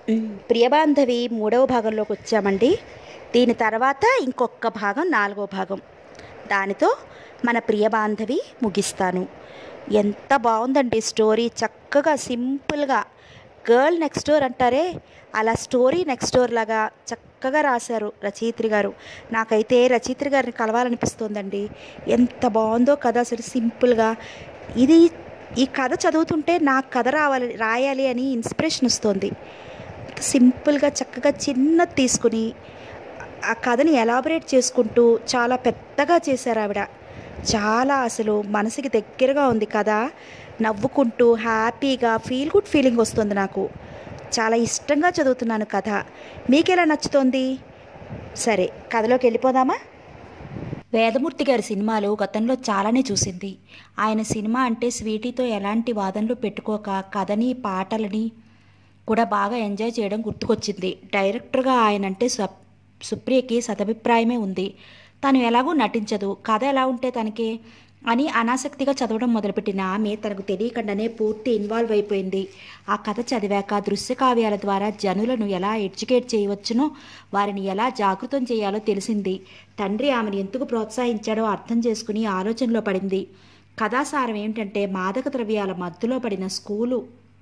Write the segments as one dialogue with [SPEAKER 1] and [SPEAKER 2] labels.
[SPEAKER 1] మ్, ప్రియబాంధవి మూడవ భాగంలోకి వచ్చామండి దీని తర్వాత ఇంకొక భాగం నాలుగో భాగం దానితో మన ప్రియబాంధవి ముగిస్తాను ఎంత బాగుందండి స్టోరీ చక్కగా సింపుల్గా గర్ల్ నెక్స్ట్ డోర్ అంటారే అలా స్టోరీ నెక్స్ట్ డోర్ లాగా చక్కగా రాశారు రచయిత్రి గారు నాకైతే రచయిత్రి గారిని కలవాలనిపిస్తోందండి ఎంత బాగుందో కథ అసలు సింపుల్గా ఇది ఈ కథ చదువుతుంటే నాకు కథ రావాలి రాయాలి అని ఇన్స్పిరేషన్ వస్తుంది సింపుల్గా చక్కగా చిన్నది తీసుకుని ఆ కథని ఎలాబరేట్ చేసుకుంటూ చాలా పెద్దగా చేశారు ఆవిడ చాలా అసలు మనసుకి దగ్గరగా ఉంది కథ నవ్వుకుంటూ హ్యాపీగా ఫీల్ గుడ్ ఫీలింగ్ వస్తుంది నాకు చాలా ఇష్టంగా చదువుతున్నాను కథ మీకెలా నచ్చుతోంది సరే కథలోకి వెళ్ళిపోదామా వేదమూర్తి గారి సినిమాలు గతంలో చాలానే చూసింది ఆయన సినిమా అంటే స్వీటీతో ఎలాంటి వాదనలు పెట్టుకోక కథని పాటలని కూడా బాగా ఎంజాయ్ చేయడం గుర్తుకొచ్చింది డైరెక్టర్గా ఆయన అంటే సప్ సుప్రియకి సదభిప్రాయమే ఉంది తను ఎలాగూ నటించదు కథ ఎలా ఉంటే తనకి అని అనాసక్తిగా చదవడం మొదలుపెట్టిన ఆమె తనకు తెలియకుండానే పూర్తి ఇన్వాల్వ్ అయిపోయింది ఆ కథ చదివాక దృశ్య కావ్యాల ద్వారా జనులను ఎలా ఎడ్యుకేట్ చేయవచ్చునో వారిని ఎలా జాగృతం చేయాలో తెలిసింది తండ్రి ఆమెను ఎందుకు ప్రోత్సహించాడో అర్థం చేసుకుని ఆలోచనలో పడింది కథాసారం ఏమిటంటే మాదక ద్రవ్యాల మత్తులో పడిన స్కూలు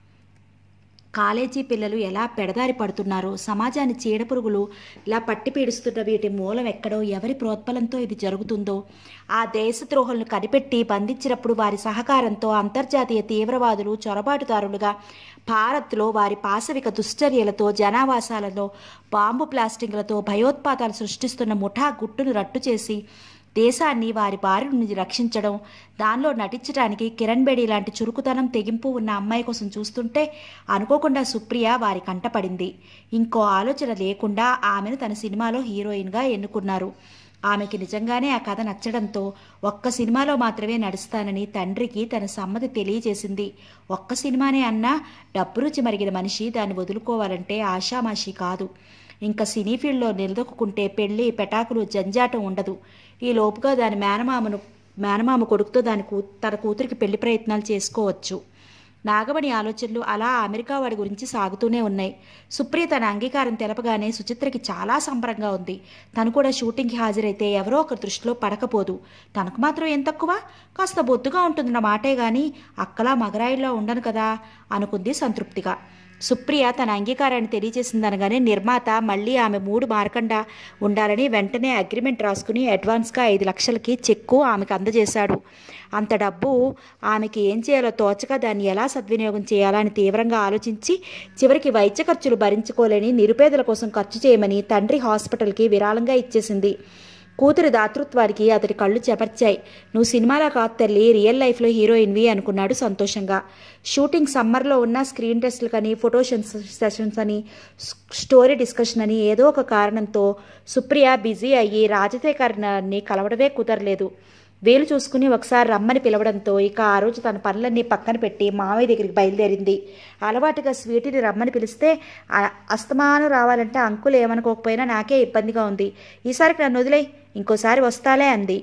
[SPEAKER 1] కాలేజీ పిల్లలు ఎలా పెడదారి పడుతున్నారో సమాజాన్ని చీడపురుగులు ఇలా పట్టి పీడిస్తున్న వీటి మూలం ఎక్కడో ఎవరి ప్రోత్బలంతో ఇది జరుగుతుందో ఆ దేశద్రోహులను కనిపెట్టి బంధించినప్పుడు వారి సహకారంతో అంతర్జాతీయ తీవ్రవాదులు చొరబాటుదారులుగా భారత్లో వారి పాశవిక దుశ్చర్యలతో జనావాసాలలో బాంబు ప్లాస్టింగ్లతో భయోత్పాతాలు సృష్టిస్తున్న ముఠా గుట్టును రట్టు చేసి దేశాన్ని వారి బారి నుంచి రక్షించడం దానిలో నటించడానికి కిరణ్ బేడి లాంటి చురుకుతనం తెగింపు ఉన్న అమ్మాయి కోసం చూస్తుంటే అనుకోకుండా సుప్రియ వారి కంటపడింది ఇంకో ఆలోచన లేకుండా ఆమెను తన సినిమాలో హీరోయిన్గా ఎన్నుకున్నారు ఆమెకి నిజంగానే ఆ కథ నచ్చడంతో ఒక్క సినిమాలో మాత్రమే నడుస్తానని తండ్రికి తన సమ్మతి తెలియజేసింది ఒక్క సినిమానే అన్నా డబ్బు రుచి మరిగిన మనిషి దాన్ని వదులుకోవాలంటే ఆషామాషి కాదు ఇంకా సినీ ఫీల్డ్లో నిలదొక్కుంటే పెళ్లి పెటాకులు జంజాటం ఉండదు ఈ లోపుగా దాని మేనమామను మేనమామ కొడుకుతో దాని కూ తన కూతురికి పెళ్లి ప్రయత్నాలు చేసుకోవచ్చు నాగమణి ఆలోచనలు అలా అమెరికా వాడి గురించి సాగుతూనే ఉన్నాయి సుప్రియ తన అంగీకారం తెలపగానే సుచిత్రకి చాలా సంబరంగా ఉంది తను కూడా షూటింగ్కి హాజరైతే ఎవరో ఒకరి దృష్టిలో పడకపోదు తనకు మాత్రం ఏం తక్కువ కాస్త బొద్దుగా ఉంటుందన్న మాటే గాని అక్కలా మగరాయిల్లో ఉండను కదా అనుకుంది సంతృప్తిగా సుప్రియ తన అంగీకారాన్ని తెలియజేసిందనగానే నిర్మాత మళ్ళీ ఆమె మూడు మారకుండా ఉండాలని వెంటనే అగ్రిమెంట్ రాసుకుని అడ్వాన్స్గా ఐదు లక్షలకి చెక్కు ఆమెకు అందజేశాడు అంత డబ్బు ఆమెకి ఏం చేయాలో తోచక దాన్ని ఎలా సద్వినియోగం చేయాలని తీవ్రంగా ఆలోచించి చివరికి వైద్య ఖర్చులు భరించుకోలేని నిరుపేదల కోసం ఖర్చు చేయమని తండ్రి హాస్పిటల్కి విరాళంగా ఇచ్చేసింది కూతురి దాతృత్వానికి అతడి కళ్ళు చెపర్చాయి నువ్వు సినిమాలో కాదు తల్లి రియల్ లైఫ్లో హీరోయిన్వి అనుకున్నాడు సంతోషంగా షూటింగ్ సమ్మర్లో ఉన్న స్క్రీన్ టెస్ట్లు ఫోటో సెషన్స్ అని స్టోరీ డిస్కషన్ అని ఏదో ఒక కారణంతో సుప్రియ బిజీ అయ్యి రాజశేఖర్ని కలవడమే కుదరలేదు వేలు చూసుకుని ఒకసారి రమ్మని పిలవడంతో ఇక ఆ రోజు తన పనులన్నీ పక్కన పెట్టి మామయ్య దగ్గరికి బయలుదేరింది అలవాటుగా స్వీటీని రమ్మని పిలిస్తే ఆ- అస్తమానం రావాలంటే అంకులు ఏమనుకోకపోయినా నాకే ఇబ్బందిగా ఉంది ఈసారికి నన్ను వదిలే ఇంకోసారి వస్తాలే అంది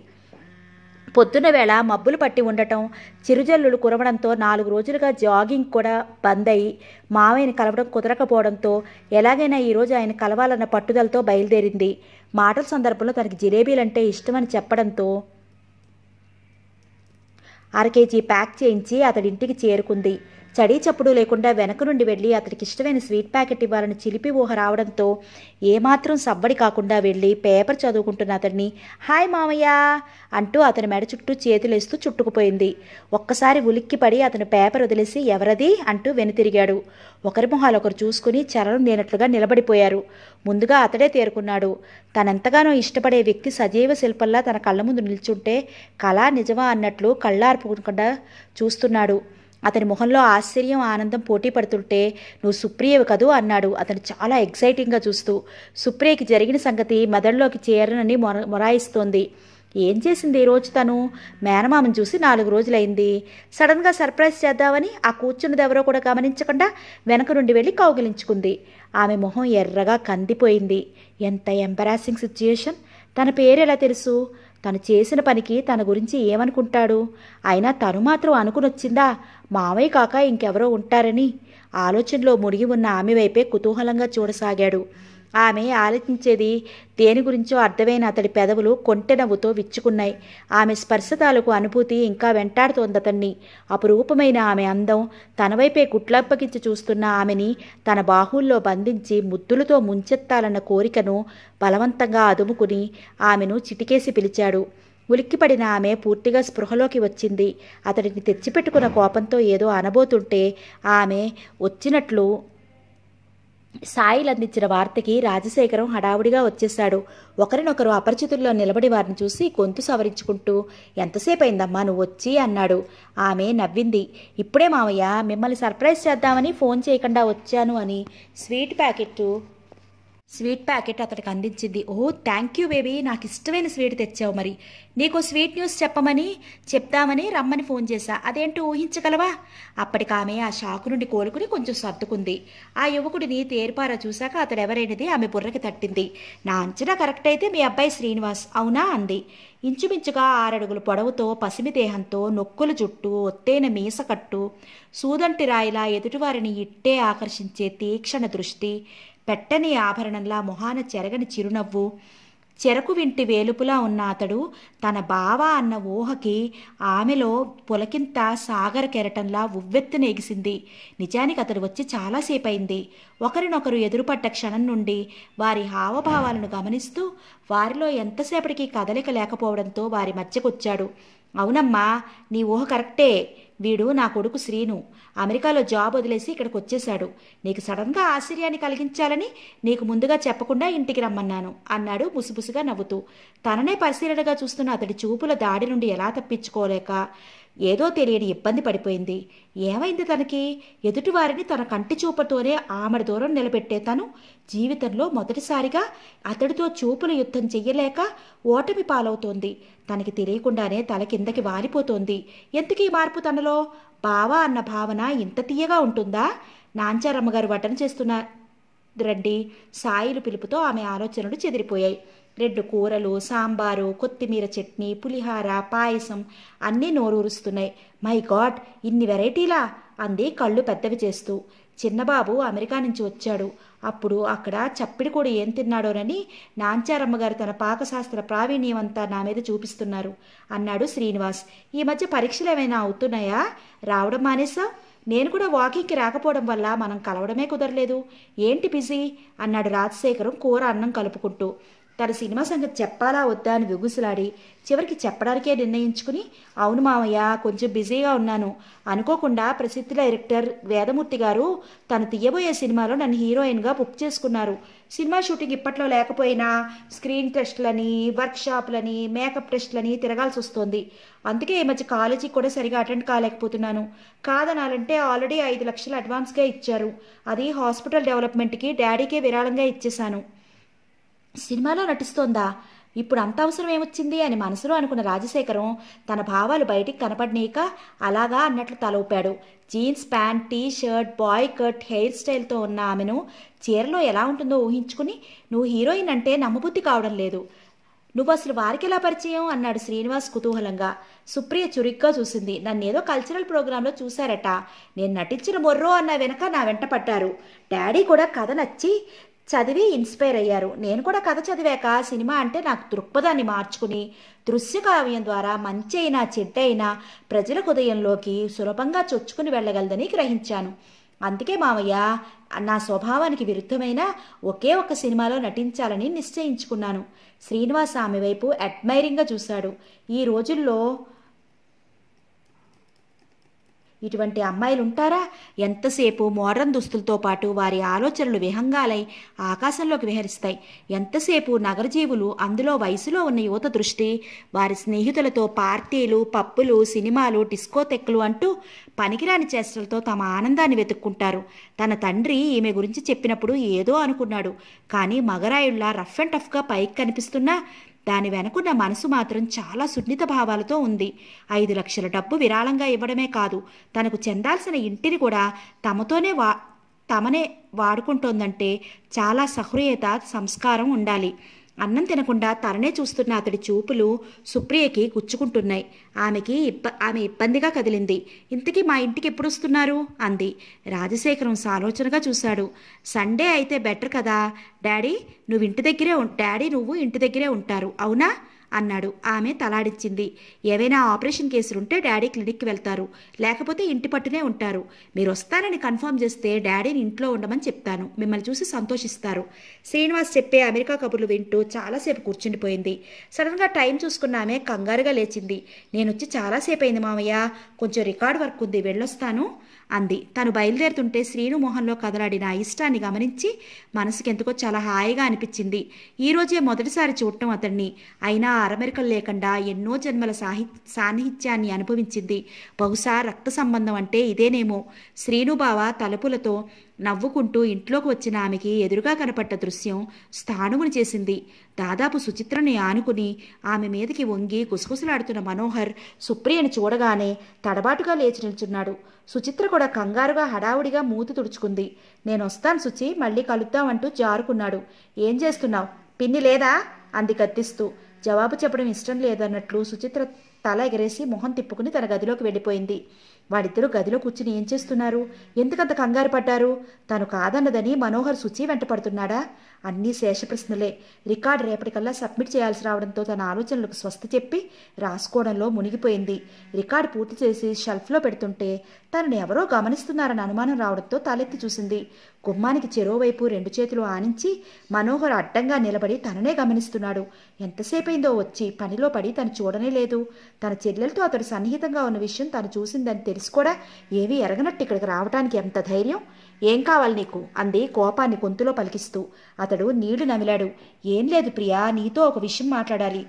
[SPEAKER 1] పొద్దున్న వేళ మబ్బులు పట్టి ఉండటం చిరుజల్లులు కురవడంతో నాలుగు రోజులుగా జాగింగ్ కూడా బంద్ అయి మావయ్యని కలవడం కుదరకపోవడంతో ఎలాగైనా ఈరోజు ఆయన కలవాలన్న పట్టుదలతో బయలుదేరింది మాటల సందర్భంలో తనకి జిలేబీలంటే ఇష్టమని చెప్పడంతో అర కేజీ ప్యాక్ చేయించి అతడి ఇంటికి చేరుకుంది చడీ చప్పుడు లేకుండా వెనక నుండి వెళ్ళి అతడికి ఇష్టమైన స్వీట్ ప్యాకెట్ ఇవ్వాలని చిలిపి ఊహ రావడంతో ఏమాత్రం సవ్వడి కాకుండా వెళ్ళి పేపర్ చదువుకుంటున్న అతడిని హాయ్ మామయ్య అంటూ అతని మెడ చుట్టూ చేతులేస్తూ చుట్టుకుపోయింది ఒక్కసారి ఉలిక్కిపడి అతను పేపర్ వదిలేసి ఎవరది అంటూ వెనుతిరిగాడు ఒకరి మొహాలు ఒకరు చూసుకుని చలనం లేనట్లుగా నిలబడిపోయారు ముందుగా అతడే తేరుకున్నాడు తనెంతగానో ఇష్టపడే వ్యక్తి సజీవ శిల్పంలా తన కళ్ళ ముందు నిల్చుంటే కళా నిజమా అన్నట్లు కళ్ళార్పకుండా చూస్తున్నాడు అతని మొహంలో ఆశ్చర్యం ఆనందం పోటీ పడుతుంటే నువ్వు సుప్రియవి కదూ అన్నాడు అతను చాలా ఎక్సైటింగ్గా చూస్తూ సుప్రియకి జరిగిన సంగతి మెదడులోకి చేరనని మొర మొరాయిస్తోంది ఏం చేసింది ఈ రోజు తను మేనమామను చూసి నాలుగు రోజులైంది సడన్గా సర్ప్రైజ్ చేద్దామని ఆ కూర్చున్నది ఎవరో కూడా గమనించకుండా వెనక నుండి వెళ్ళి కౌగిలించుకుంది ఆమె మొహం ఎర్రగా కందిపోయింది ఎంత ఎంబరాసింగ్ సిచ్యుయేషన్ తన పేరు ఎలా తెలుసు తను చేసిన పనికి తన గురించి ఏమనుకుంటాడు అయినా తను మాత్రం అనుకునొచ్చిందా మావయ్య కాక ఇంకెవరో ఉంటారని ఆలోచనలో మునిగి ఉన్న ఆమె వైపే కుతూహలంగా చూడసాగాడు ఆమె ఆలోచించేది దేని గురించో అర్థమైన అతడి పెదవులు కొంటె నవ్వుతో విచ్చుకున్నాయి ఆమె స్పర్శ తాలూకు అనుభూతి ఇంకా వెంటాడుతోంది అతన్ని అపురూపమైన ఆమె అందం తన వైపే గుట్లప్పగించి చూస్తున్న ఆమెని తన బాహుల్లో బంధించి ముద్దులతో ముంచెత్తాలన్న కోరికను బలవంతంగా అదుముకుని ఆమెను చిటికేసి పిలిచాడు ఉలిక్కిపడిన ఆమె పూర్తిగా స్పృహలోకి వచ్చింది అతడిని తెచ్చిపెట్టుకున్న కోపంతో ఏదో అనబోతుంటే ఆమె వచ్చినట్లు సాయిలు అందించిన వార్తకి రాజశేఖరం హడావుడిగా వచ్చేశాడు ఒకరినొకరు అపరిచితుల్లో నిలబడి వారిని చూసి గొంతు సవరించుకుంటూ ఎంతసేపు అయిందమ్మా నువ్వు వచ్చి అన్నాడు ఆమె నవ్వింది ఇప్పుడే మావయ్య మిమ్మల్ని సర్ప్రైజ్ చేద్దామని ఫోన్ చేయకుండా వచ్చాను అని స్వీట్ ప్యాకెట్ స్వీట్ ప్యాకెట్ అతడికి అందించింది ఓ థ్యాంక్ యూ బేబీ నాకు ఇష్టమైన స్వీట్ తెచ్చావు మరి నీకు స్వీట్ న్యూస్ చెప్పమని చెప్దామని రమ్మని ఫోన్ చేశా అదేంటో ఊహించగలవా అప్పటికి ఆమె ఆ షాకు నుండి కోలుకుని కొంచెం సర్దుకుంది ఆ యువకుడిని తేరుపారా చూశాక అతడు ఎవరైనది ఆమె బుర్రకి తట్టింది నా అంచనా కరెక్ట్ అయితే మీ అబ్బాయి శ్రీనివాస్ అవునా అంది ఇంచుమించుగా ఆరడుగుల పొడవుతో పసిమి దేహంతో నొక్కుల జుట్టు ఒత్తైన మీసకట్టు సూదంటి రాయిలా ఎదుటివారిని ఇట్టే ఆకర్షించే తీక్షణ దృష్టి పెట్టని ఆభరణంలా మొహాన చెరగని చిరునవ్వు చెరకు వింటి వేలుపులా ఉన్న అతడు తన బావ అన్న ఊహకి ఆమెలో పులకింత సాగర కెరటంలా ఉవ్వెత్తున ఎగిసింది నిజానికి అతడు వచ్చి చాలాసేపు అయింది ఒకరినొకరు ఎదురుపడ్డ క్షణం నుండి వారి హావభావాలను గమనిస్తూ వారిలో ఎంతసేపటికి కదలిక లేకపోవడంతో వారి మధ్యకొచ్చాడు అవునమ్మా నీ ఊహ కరెక్టే వీడు నా కొడుకు శ్రీను అమెరికాలో జాబ్ వదిలేసి ఇక్కడికి వచ్చేశాడు నీకు సడన్గా ఆశ్చర్యాన్ని కలిగించాలని నీకు ముందుగా చెప్పకుండా ఇంటికి రమ్మన్నాను అన్నాడు ముసుముసుగా నవ్వుతూ తననే పరిశీలనగా చూస్తున్న అతడి చూపుల దాడి నుండి ఎలా తప్పించుకోలేక ఏదో తెలియని ఇబ్బంది పడిపోయింది ఏమైంది తనకి ఎదుటివారిని తన కంటి చూపుతోనే ఆమెడ దూరం నిలబెట్టే తను జీవితంలో మొదటిసారిగా అతడితో చూపుల యుద్ధం చెయ్యలేక ఓటమి పాలవుతోంది తనకి తెలియకుండానే తల కిందకి వాలిపోతోంది ఎందుకీ మార్పు తనలో బావా అన్న భావన ఇంత తీయగా ఉంటుందా నాంచారమ్మ గారు వటన చేస్తున్న రండి సాయిలు పిలుపుతో ఆమె ఆలోచనలు చెదిరిపోయాయి రెండు కూరలు సాంబారు కొత్తిమీర చట్నీ పులిహార పాయసం అన్నీ నోరూరుస్తున్నాయి మై గాడ్ ఇన్ని వెరైటీలా అంది కళ్ళు పెద్దవి చేస్తూ చిన్నబాబు అమెరికా నుంచి వచ్చాడు అప్పుడు అక్కడ చప్పిడి కూడా ఏం తిన్నాడోనని నాంచారమ్మ గారు తన పాకశాస్త్ర ప్రావీణ్యం అంతా నా మీద చూపిస్తున్నారు అన్నాడు శ్రీనివాస్ ఈ మధ్య పరీక్షలు ఏమైనా అవుతున్నాయా రావడం మానేసా నేను కూడా వాకింగ్కి రాకపోవడం వల్ల మనం కలవడమే కుదరలేదు ఏంటి బిజీ అన్నాడు రాజశేఖరం కూర అన్నం కలుపుకుంటూ తన సినిమా సంగతి చెప్పాలా వద్దా అని విగుసులాడి చివరికి చెప్పడానికే నిర్ణయించుకుని అవును మామయ్య కొంచెం బిజీగా ఉన్నాను అనుకోకుండా ప్రసిద్ధ డైరెక్టర్ వేదమూర్తి గారు తను తీయబోయే సినిమాలో నన్ను హీరోయిన్గా బుక్ చేసుకున్నారు సినిమా షూటింగ్ ఇప్పట్లో లేకపోయినా స్క్రీన్ టెస్ట్లని వర్క్షాప్లని మేకప్ టెస్ట్లని తిరగాల్సి వస్తుంది అందుకే ఈ మధ్య కాలేజీకి కూడా సరిగా అటెండ్ కాలేకపోతున్నాను కాదనాలంటే ఆల్రెడీ ఐదు లక్షలు అడ్వాన్స్గా ఇచ్చారు అది హాస్పిటల్ డెవలప్మెంట్కి డాడీకే విరాళంగా ఇచ్చేశాను సినిమాలో నటిస్తోందా ఇప్పుడు అంత అవసరం ఏమొచ్చింది అని మనసులో అనుకున్న రాజశేఖరం తన భావాలు బయటికి కనపడనీక అలాగా అన్నట్లు తలూపాడు jeans pant T shirt boy cut hair స్టైల్తో ఉన్న ఆమెను చీరలో ఎలా ఉంటుందో ఊహించుకుని నువ్వు హీరోయిన్ అంటే నమ్మబుద్ధి కావడం లేదు నువ్వు అసలు వారికి ఎలా పరిచయం అన్నాడు శ్రీనివాస్ కుతూహలంగా సుప్రియ చురుగ్గా చూసింది నన్నేదో కల్చరల్ ప్రోగ్రాంలో చూశారట నేను నటించిన మొర్రో అన్న వెనక నా వెంట పట్టారు డాడీ కూడా కథ నచ్చి చదివి ఇన్స్పైర్ అయ్యారు నేను కూడా కథ చదివాక సినిమా అంటే నాకు దృక్పథాన్ని మార్చుకుని దృశ్య కావ్యం ద్వారా మంచి అయినా చెడ్డైనా ప్రజల హృదయంలోకి సులభంగా చొచ్చుకుని వెళ్ళగలదని గ్రహించాను అందుకే మామయ్య నా స్వభావానికి విరుద్ధమైన ఒకే ఒక్క సినిమాలో నటించాలని నిశ్చయించుకున్నాను శ్రీనివాస్ ఆమె వైపు అడ్మైరింగ్గా చూశాడు ఈ రోజుల్లో ఇటువంటి అమ్మాయిలు ఉంటారా ఎంతసేపు మోడర్న్ దుస్తులతో పాటు వారి ఆలోచనలు విహంగాలై ఆకాశంలోకి విహరిస్తాయి ఎంతసేపు నగరజీవులు అందులో వయసులో ఉన్న యువత దృష్టి వారి స్నేహితులతో పార్టీలు పప్పులు సినిమాలు డిస్కోతెక్కులు అంటూ పనికిరాని చేష్టలతో తమ ఆనందాన్ని వెతుక్కుంటారు తన తండ్రి ఈమె గురించి చెప్పినప్పుడు ఏదో అనుకున్నాడు కానీ మగరాయుళ్లా రఫ్ అండ్ టఫ్గా పైకి కనిపిస్తున్నా దాని వెనకున్న మనసు మాత్రం చాలా సున్నిత భావాలతో ఉంది ఐదు లక్షల డబ్బు విరాళంగా ఇవ్వడమే కాదు తనకు చెందాల్సిన ఇంటిని కూడా తమతోనే వా తమనే వాడుకుంటోందంటే చాలా సహృయత సంస్కారం ఉండాలి అన్నం తినకుండా తననే చూస్తున్న అతడి చూపులు సుప్రియకి గుచ్చుకుంటున్నాయి ఆమెకి ఇబ్బ ఆమె ఇబ్బందిగా కదిలింది ఇంతకీ మా ఇంటికి ఎప్పుడు వస్తున్నారు అంది రాజశేఖరం సాలోచనగా చూశాడు సండే అయితే బెటర్ కదా డాడీ నువ్వు ఇంటి దగ్గరే ఉం- డాడీ నువ్వు ఇంటి దగ్గరే ఉంటారు అవునా అన్నాడు ఆమె తలాడించింది ఏవైనా ఆపరేషన్ కేసులుంటే డాడీ క్లినిక్కి వెళ్తారు లేకపోతే ఇంటి పట్టునే ఉంటారు మీరు వస్తారని కన్ఫర్మ్ చేస్తే డాడీని ఇంట్లో ఉండమని చెప్తాను మిమ్మల్ని చూసి సంతోషిస్తారు శ్రీనివాస్ చెప్పే అమెరికా కబుర్లు వింటూ చాలాసేపు కూర్చుండిపోయింది సడన్గా టైం చూసుకున్న ఆమె కంగారుగా లేచింది నేను వచ్చి చాలాసేపు అయింది మామయ్య కొంచెం రికార్డ్ వర్క్ ఉంది వెళ్ళొస్తాను అంది తను బయలుదేరుతుంటే శ్రీను మొహంలో కదలాడిన ఆ ఇష్టాన్ని గమనించి మనసుకి ఎందుకో చాలా హాయిగా అనిపించింది ఈ రోజే మొదటిసారి చూడటం అతన్ని అయినా అరమెరికలు లేకుండా ఎన్నో జన్మల సాహి సాన్నిహిత్యాన్ని అనుభవించింది బహుశా రక్త సంబంధం అంటే ఇదేనేమో శ్రీను బావ తలుపులతో నవ్వుకుంటూ ఇంట్లోకి వచ్చిన ఆమెకి ఎదురుగా కనపడ్డ దృశ్యం స్థానువుని చేసింది దాదాపు సుచిత్రని ఆనుకుని ఆమె మీదకి వంగి గుసగుసలాడుతున్న మనోహర్ సుప్రియని చూడగానే తడబాటుగా లేచి నిల్చున్నాడు సుచిత్ర కూడా కంగారుగా హడావుడిగా మూతి తుడుచుకుంది నేను వస్తాను సుచి మళ్ళీ కలుద్దామంటూ జారుకున్నాడు ఏం చేస్తున్నావు పిన్ని లేదా అంది కత్తిస్తూ జవాబు చెప్పడం ఇష్టం లేదన్నట్లు సుచిత్ర తల ఎగరేసి మొహం తిప్పుకుని తన గదిలోకి వెళ్ళిపోయింది వాడిద్దరూ గదిలో కూర్చుని ఏం చేస్తున్నారు ఎందుకంత కంగారు పడ్డారు తను కాదన్నదని మనోహర్ శుచి వెంట పడుతున్నాడా అన్నీ శేష ప్రశ్నలే రికార్డ్ రేపటికల్లా సబ్మిట్ చేయాల్సి రావడంతో తన ఆలోచనలకు స్వస్తి చెప్పి రాసుకోవడంలో మునిగిపోయింది రికార్డు పూర్తి చేసి షెల్ఫ్లో పెడుతుంటే తనని ఎవరో గమనిస్తున్నారని అనుమానం రావడంతో తలెత్తి చూసింది గుమ్మానికి చెరోవైపు రెండు చేతులు ఆనించి మనోహర్ అడ్డంగా నిలబడి తననే గమనిస్తున్నాడు ఎంతసేపైందో వచ్చి పనిలో పడి తను చూడనే లేదు తన చెల్లెలతో అతడు సన్నిహితంగా ఉన్న విషయం తను చూసిందని తెలిసి కూడా ఏమీ ఎరగనట్టు ఇక్కడికి రావడానికి ఎంత ధైర్యం ఏం కావాలి నీకు అంది కోపాన్ని గొంతులో పలికిస్తూ అతడు నీళ్లు నమిలాడు ఏం లేదు ప్రియా నీతో ఒక విషయం మాట్లాడాలి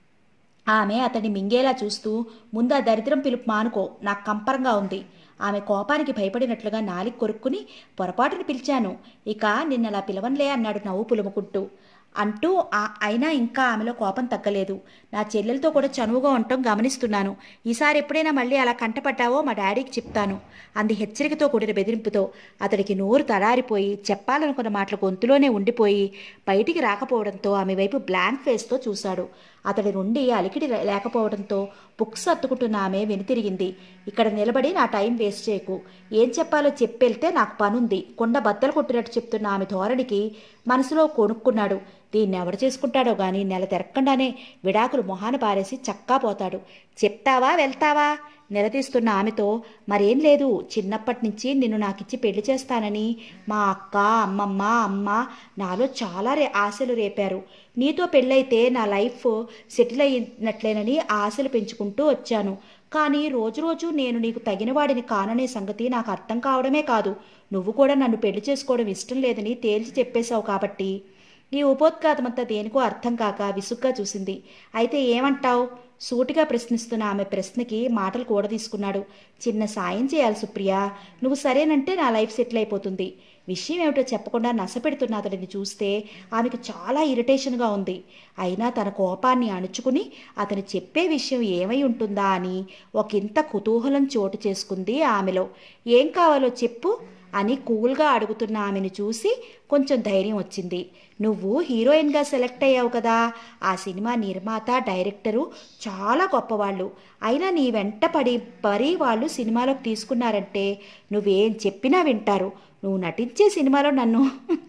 [SPEAKER 1] ఆమె అతన్ని మింగేలా చూస్తూ ముందు ఆ దరిద్రం పిలుపు మానుకో నాకు కంపరంగా ఉంది ఆమె కోపానికి భయపడినట్లుగా నాలికి కొరుక్కుని పొరపాటుని పిలిచాను ఇక నిన్నలా పిలవన్లే అన్నాడు నవ్వు పులుముకుంటూ అంటూ ఆ- అయినా ఇంకా ఆమెలో కోపం తగ్గలేదు నా చెల్లెలతో కూడా చనువుగా ఉండటం గమనిస్తున్నాను ఈసారి ఎప్పుడైనా మళ్ళీ అలా కంటపడ్డావో మా డాడీకి చెప్తాను అంది హెచ్చరికతో కూడిన బెదిరింపుతో అతడికి నోరు తడారిపోయి చెప్పాలనుకున్న మాటలు గొంతులోనే ఉండిపోయి బయటికి రాకపోవడంతో ఆమె వైపు బ్లాంక్ ఫేస్తో చూశాడు అతడి నుండి అలికిడి లే- లేకపోవడంతో బుక్స్ అత్తుకుంటున్న ఆమె వెనుతిరిగింది ఇక్కడ నిలబడి నా టైం వేస్ట్ చేయకు ఏం చెప్పాలో చెప్పెళ్తే నాకు పనుంది కొండ బద్దలు కొట్టినట్టు చెప్తున్న ఆమె ధోరణికి మనసులో కొనుక్కున్నాడు దీన్ని ఎవడు చేసుకుంటాడో గాని నెల తెరక్కుండానే విడాకులు మొహాన పారేసి చక్కా పోతాడు చెప్తావా వెళ్తావా నిలదీస్తున్న ఆమెతో మరేం లేదు చిన్నప్పటి నుంచి నిన్ను నాకిచ్చి పెళ్లి చేస్తానని మా అక్క అమ్మమ్మ అమ్మ నాలో చాలా రే ఆశలు రేపారు నీతో పెళ్ళైతే నా లైఫ్ సెటిల్ అయినట్లేనని ఆశలు పెంచుకుంటూ వచ్చాను కానీ రోజు రోజు నేను నీకు తగినవాడిని కాననే సంగతి నాకు అర్థం కావడమే కాదు నువ్వు కూడా నన్ను పెళ్లి చేసుకోవడం ఇష్టం లేదని తేల్చి చెప్పేశావు కాబట్టి ఈ ఉపోద్ఘాతమంతా దేనికో అర్థం కాక విసుగ్గా చూసింది అయితే ఏమంటావు సూటిగా ప్రశ్నిస్తున్న ఆమె ప్రశ్నకి మాటలు కూడా తీసుకున్నాడు చిన్న సాయం చేయాలి సుప్రియ నువ్వు సరేనంటే నా లైఫ్ సెటిల్ అయిపోతుంది విషయం ఏమిటో చెప్పకుండా నసపెడుతున్న అతడిని చూస్తే ఆమెకు చాలా ఇరిటేషన్గా ఉంది అయినా తన కోపాన్ని అణుచుకుని అతను చెప్పే విషయం ఏమై ఉంటుందా అని ఒకంత కుతూహలం చోటు చేసుకుంది ఆమెలో ఏం కావాలో చెప్పు అని కూల్గా అడుగుతున్న ఆమెను చూసి కొంచెం ధైర్యం వచ్చింది నువ్వు హీరోయిన్గా సెలెక్ట్ అయ్యావు కదా ఆ సినిమా నిర్మాత డైరెక్టరు చాలా గొప్పవాళ్ళు అయినా నీ వెంట పడి పరి వాళ్ళు సినిమాలోకి తీసుకున్నారంటే నువ్వేం చెప్పినా వింటారు నువ్వు నటించే సినిమాలో నన్ను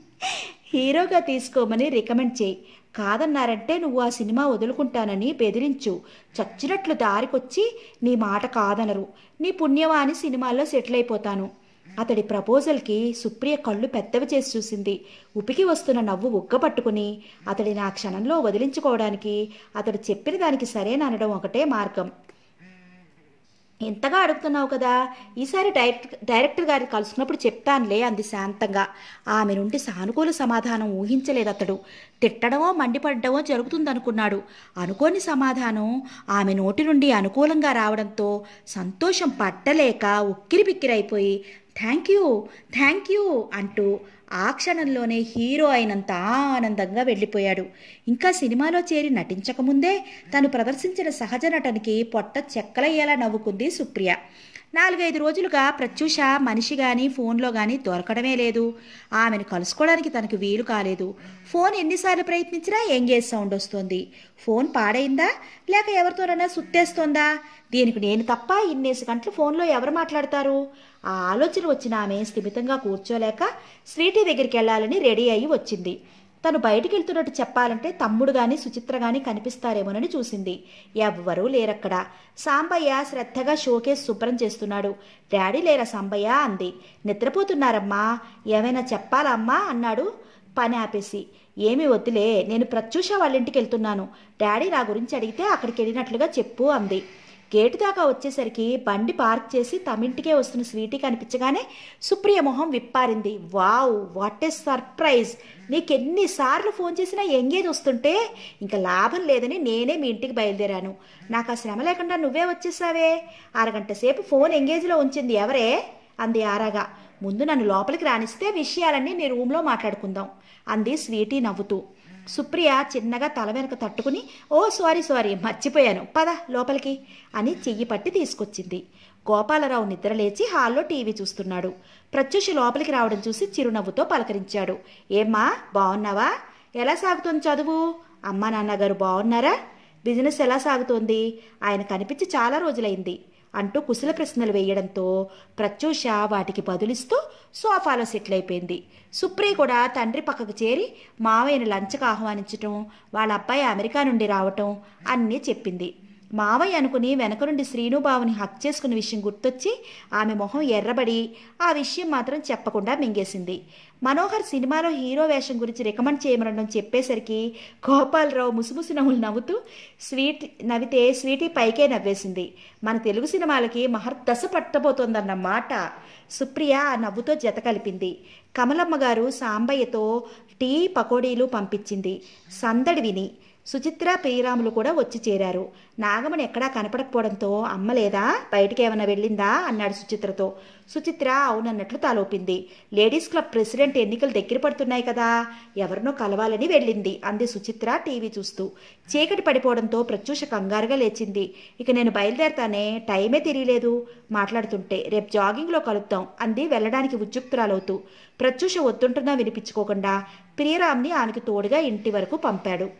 [SPEAKER 1] హీరోగా తీసుకోమని రికమెండ్ చేయి కాదన్నారంటే నువ్వు ఆ సినిమా వదులుకుంటానని బెదిరించు చచ్చినట్లు దారికొచ్చి నీ మాట కాదనరు నీ పుణ్యవాని సినిమాల్లో సెటిల్ అయిపోతాను అతడి ప్రపోజల్కి సుప్రియ కళ్ళు పెద్దవి చేసి చూసింది ఉపికి వస్తున్న నవ్వు ఉగ్గపట్టుకుని అతడిని ఆ క్షణంలో వదిలించుకోవడానికి అతడు చెప్పిన దానికి సరేననడం ఒకటే మార్గం ఎంతగా అడుగుతున్నావు కదా ఈసారి డైరెక్ట్ డైరెక్టర్ గారిని కలుసుకున్నప్పుడు చెప్తానులే అంది శాంతంగా ఆమె నుండి సానుకూల సమాధానం ఊహించలేదు అతడు తిట్టడమో మండిపడ్డమో జరుగుతుందనుకున్నాడు అనుకోని సమాధానం ఆమె నోటి నుండి అనుకూలంగా రావడంతో సంతోషం పట్టలేక ఉక్కిరి బిక్కిరైపోయి థ్యాంక్ యూ థ్యాంక్ యూ అంటూ ఆ క్షణంలోనే హీరో అయినంత ఆనందంగా వెళ్ళిపోయాడు ఇంకా సినిమాలో చేరి నటించకముందే తను ప్రదర్శించిన సహజ నటనకి పొట్ట చెక్కలయ్యేలా నవ్వుకుంది సుప్రియ నాలుగైదు రోజులుగా ప్రత్యూష మనిషి కానీ ఫోన్లో కానీ దొరకడమే లేదు ఆమెను కలుసుకోవడానికి తనకు వీలు కాలేదు ఫోన్ ఎన్నిసార్లు ప్రయత్నించినా ఎంగేజ్ సౌండ్ వస్తుంది ఫోన్ పాడైందా లేక ఎవరితోనైనా సుత్తేస్తోందా దీనికి నేను తప్ప ఇన్నేసి గంటలు ఫోన్లో ఎవరు మాట్లాడతారు ఆ ఆలోచన వచ్చిన ఆమె స్థిమితంగా కూర్చోలేక స్వీటీ దగ్గరికి వెళ్ళాలని రెడీ అయ్యి వచ్చింది తను బయటికి వెళ్తున్నట్టు చెప్పాలంటే తమ్ముడు గాని సుచిత్ర గాని కనిపిస్తారేమోనని చూసింది ఎవ్వరూ లేరక్కడ సాంబయ్య శ్రద్ధగా షోకేస్ శుభ్రం చేస్తున్నాడు డాడీ లేరా సాంబయ్య అంది నిద్రపోతున్నారమ్మా ఏమైనా చెప్పాలా అమ్మా అన్నాడు పని ఆపేసి ఏమీ వద్దులే నేను ప్రత్యూష వాళ్ళ ఇంటికి వెళ్తున్నాను డాడీ నా గురించి అడిగితే అక్కడికి వెళ్ళినట్లుగా చెప్పు అంది గేటు దాకా వచ్చేసరికి బండి పార్క్ చేసి తమింటికే వస్తున్న స్వీటీ కనిపించగానే సుప్రియ మొహం విప్పారింది వావ్ వాట్ ఏ సర్ప్రైజ్ నీకెన్నిసార్లు ఫోన్ చేసినా ఎంగేజ్ వస్తుంటే ఇంకా లాభం లేదని నేనే మీ ఇంటికి బయలుదేరాను నాకు ఆ శ్రమ లేకుండా నువ్వే వచ్చేసావే అరగంట సేపు ఫోన్ ఎంగేజ్లో ఉంచింది ఎవరే అంది ఆరాగా ముందు నన్ను లోపలికి రానిస్తే విషయాలన్నీ నీ రూమ్లో మాట్లాడుకుందాం అంది స్వీటీ నవ్వుతూ సుప్రియ చిన్నగా తల వెనక తట్టుకుని ఓ సారీ సారీ మర్చిపోయాను పద లోపలికి అని చెయ్యి పట్టి తీసుకొచ్చింది గోపాలరావు నిద్రలేచి హాల్లో టీవీ చూస్తున్నాడు ప్రత్యూష లోపలికి రావడం చూసి చిరునవ్వుతో పలకరించాడు ఏమ్మా బాగున్నావా ఎలా సాగుతోంది చదువు అమ్మా నాన్నగారు బాగున్నారా బిజినెస్ ఎలా సాగుతోంది ఆయన కనిపించి చాలా రోజులైంది అంటూ కుశల ప్రశ్నలు వేయడంతో ప్రత్యూష వాటికి బదులిస్తూ సోఫాలో సెటిల్ అయిపోయింది సుప్రియ కూడా తండ్రి పక్కకు చేరి మావయ్యను లంచ్కి ఆహ్వానించటం వాళ్ళ అబ్బాయి అమెరికా నుండి రావటం అన్నీ చెప్పింది మావయ్య అనుకుని వెనక నుండి శ్రీనుబాబుని హక్ చేసుకున్న విషయం గుర్తొచ్చి ఆమె మొహం ఎర్రబడి ఆ విషయం మాత్రం చెప్పకుండా మింగేసింది మనోహర్ సినిమాలో హీరో వేషం గురించి రికమెండ్ చేయమనడం చెప్పేసరికి గోపాలరావు ముసుముసు నవ్వులు నవ్వుతూ స్వీట్ నవ్వితే స్వీటీ పైకే నవ్వేసింది మన తెలుగు సినిమాలకి మహర్దశ పట్టబోతోందన్నమాట సుప్రియ ఆ నవ్వుతో జత కలిపింది కమలమ్మ గారు సాంబయ్యతో టీ పకోడీలు పంపించింది సందడి విని సుచిత్ర ప్రియరాములు కూడా వచ్చి చేరారు నాగమణి ఎక్కడా కనపడకపోవడంతో అమ్మ లేదా బయటికి ఏమైనా వెళ్ళిందా అన్నాడు సుచిత్రతో సుచిత్ర అవునన్నట్లు తలోపింది లేడీస్ క్లబ్ ప్రెసిడెంట్ ఎన్నికలు దగ్గర పడుతున్నాయి కదా ఎవరినో కలవాలని వెళ్ళింది అంది సుచిత్ర టీవీ చూస్తూ చీకటి పడిపోవడంతో ప్రత్యూష కంగారుగా లేచింది ఇక నేను బయలుదేరతానే టైమే తెలియలేదు మాట్లాడుతుంటే రేపు జాగింగ్లో కలుద్దాం అంది వెళ్ళడానికి ఉద్యుక్తురాలవుతూ ప్రత్యూష వద్దుంటున్నా వినిపించుకోకుండా ప్రియరామ్ని ఆమెకు తోడుగా ఇంటి వరకు పంపాడు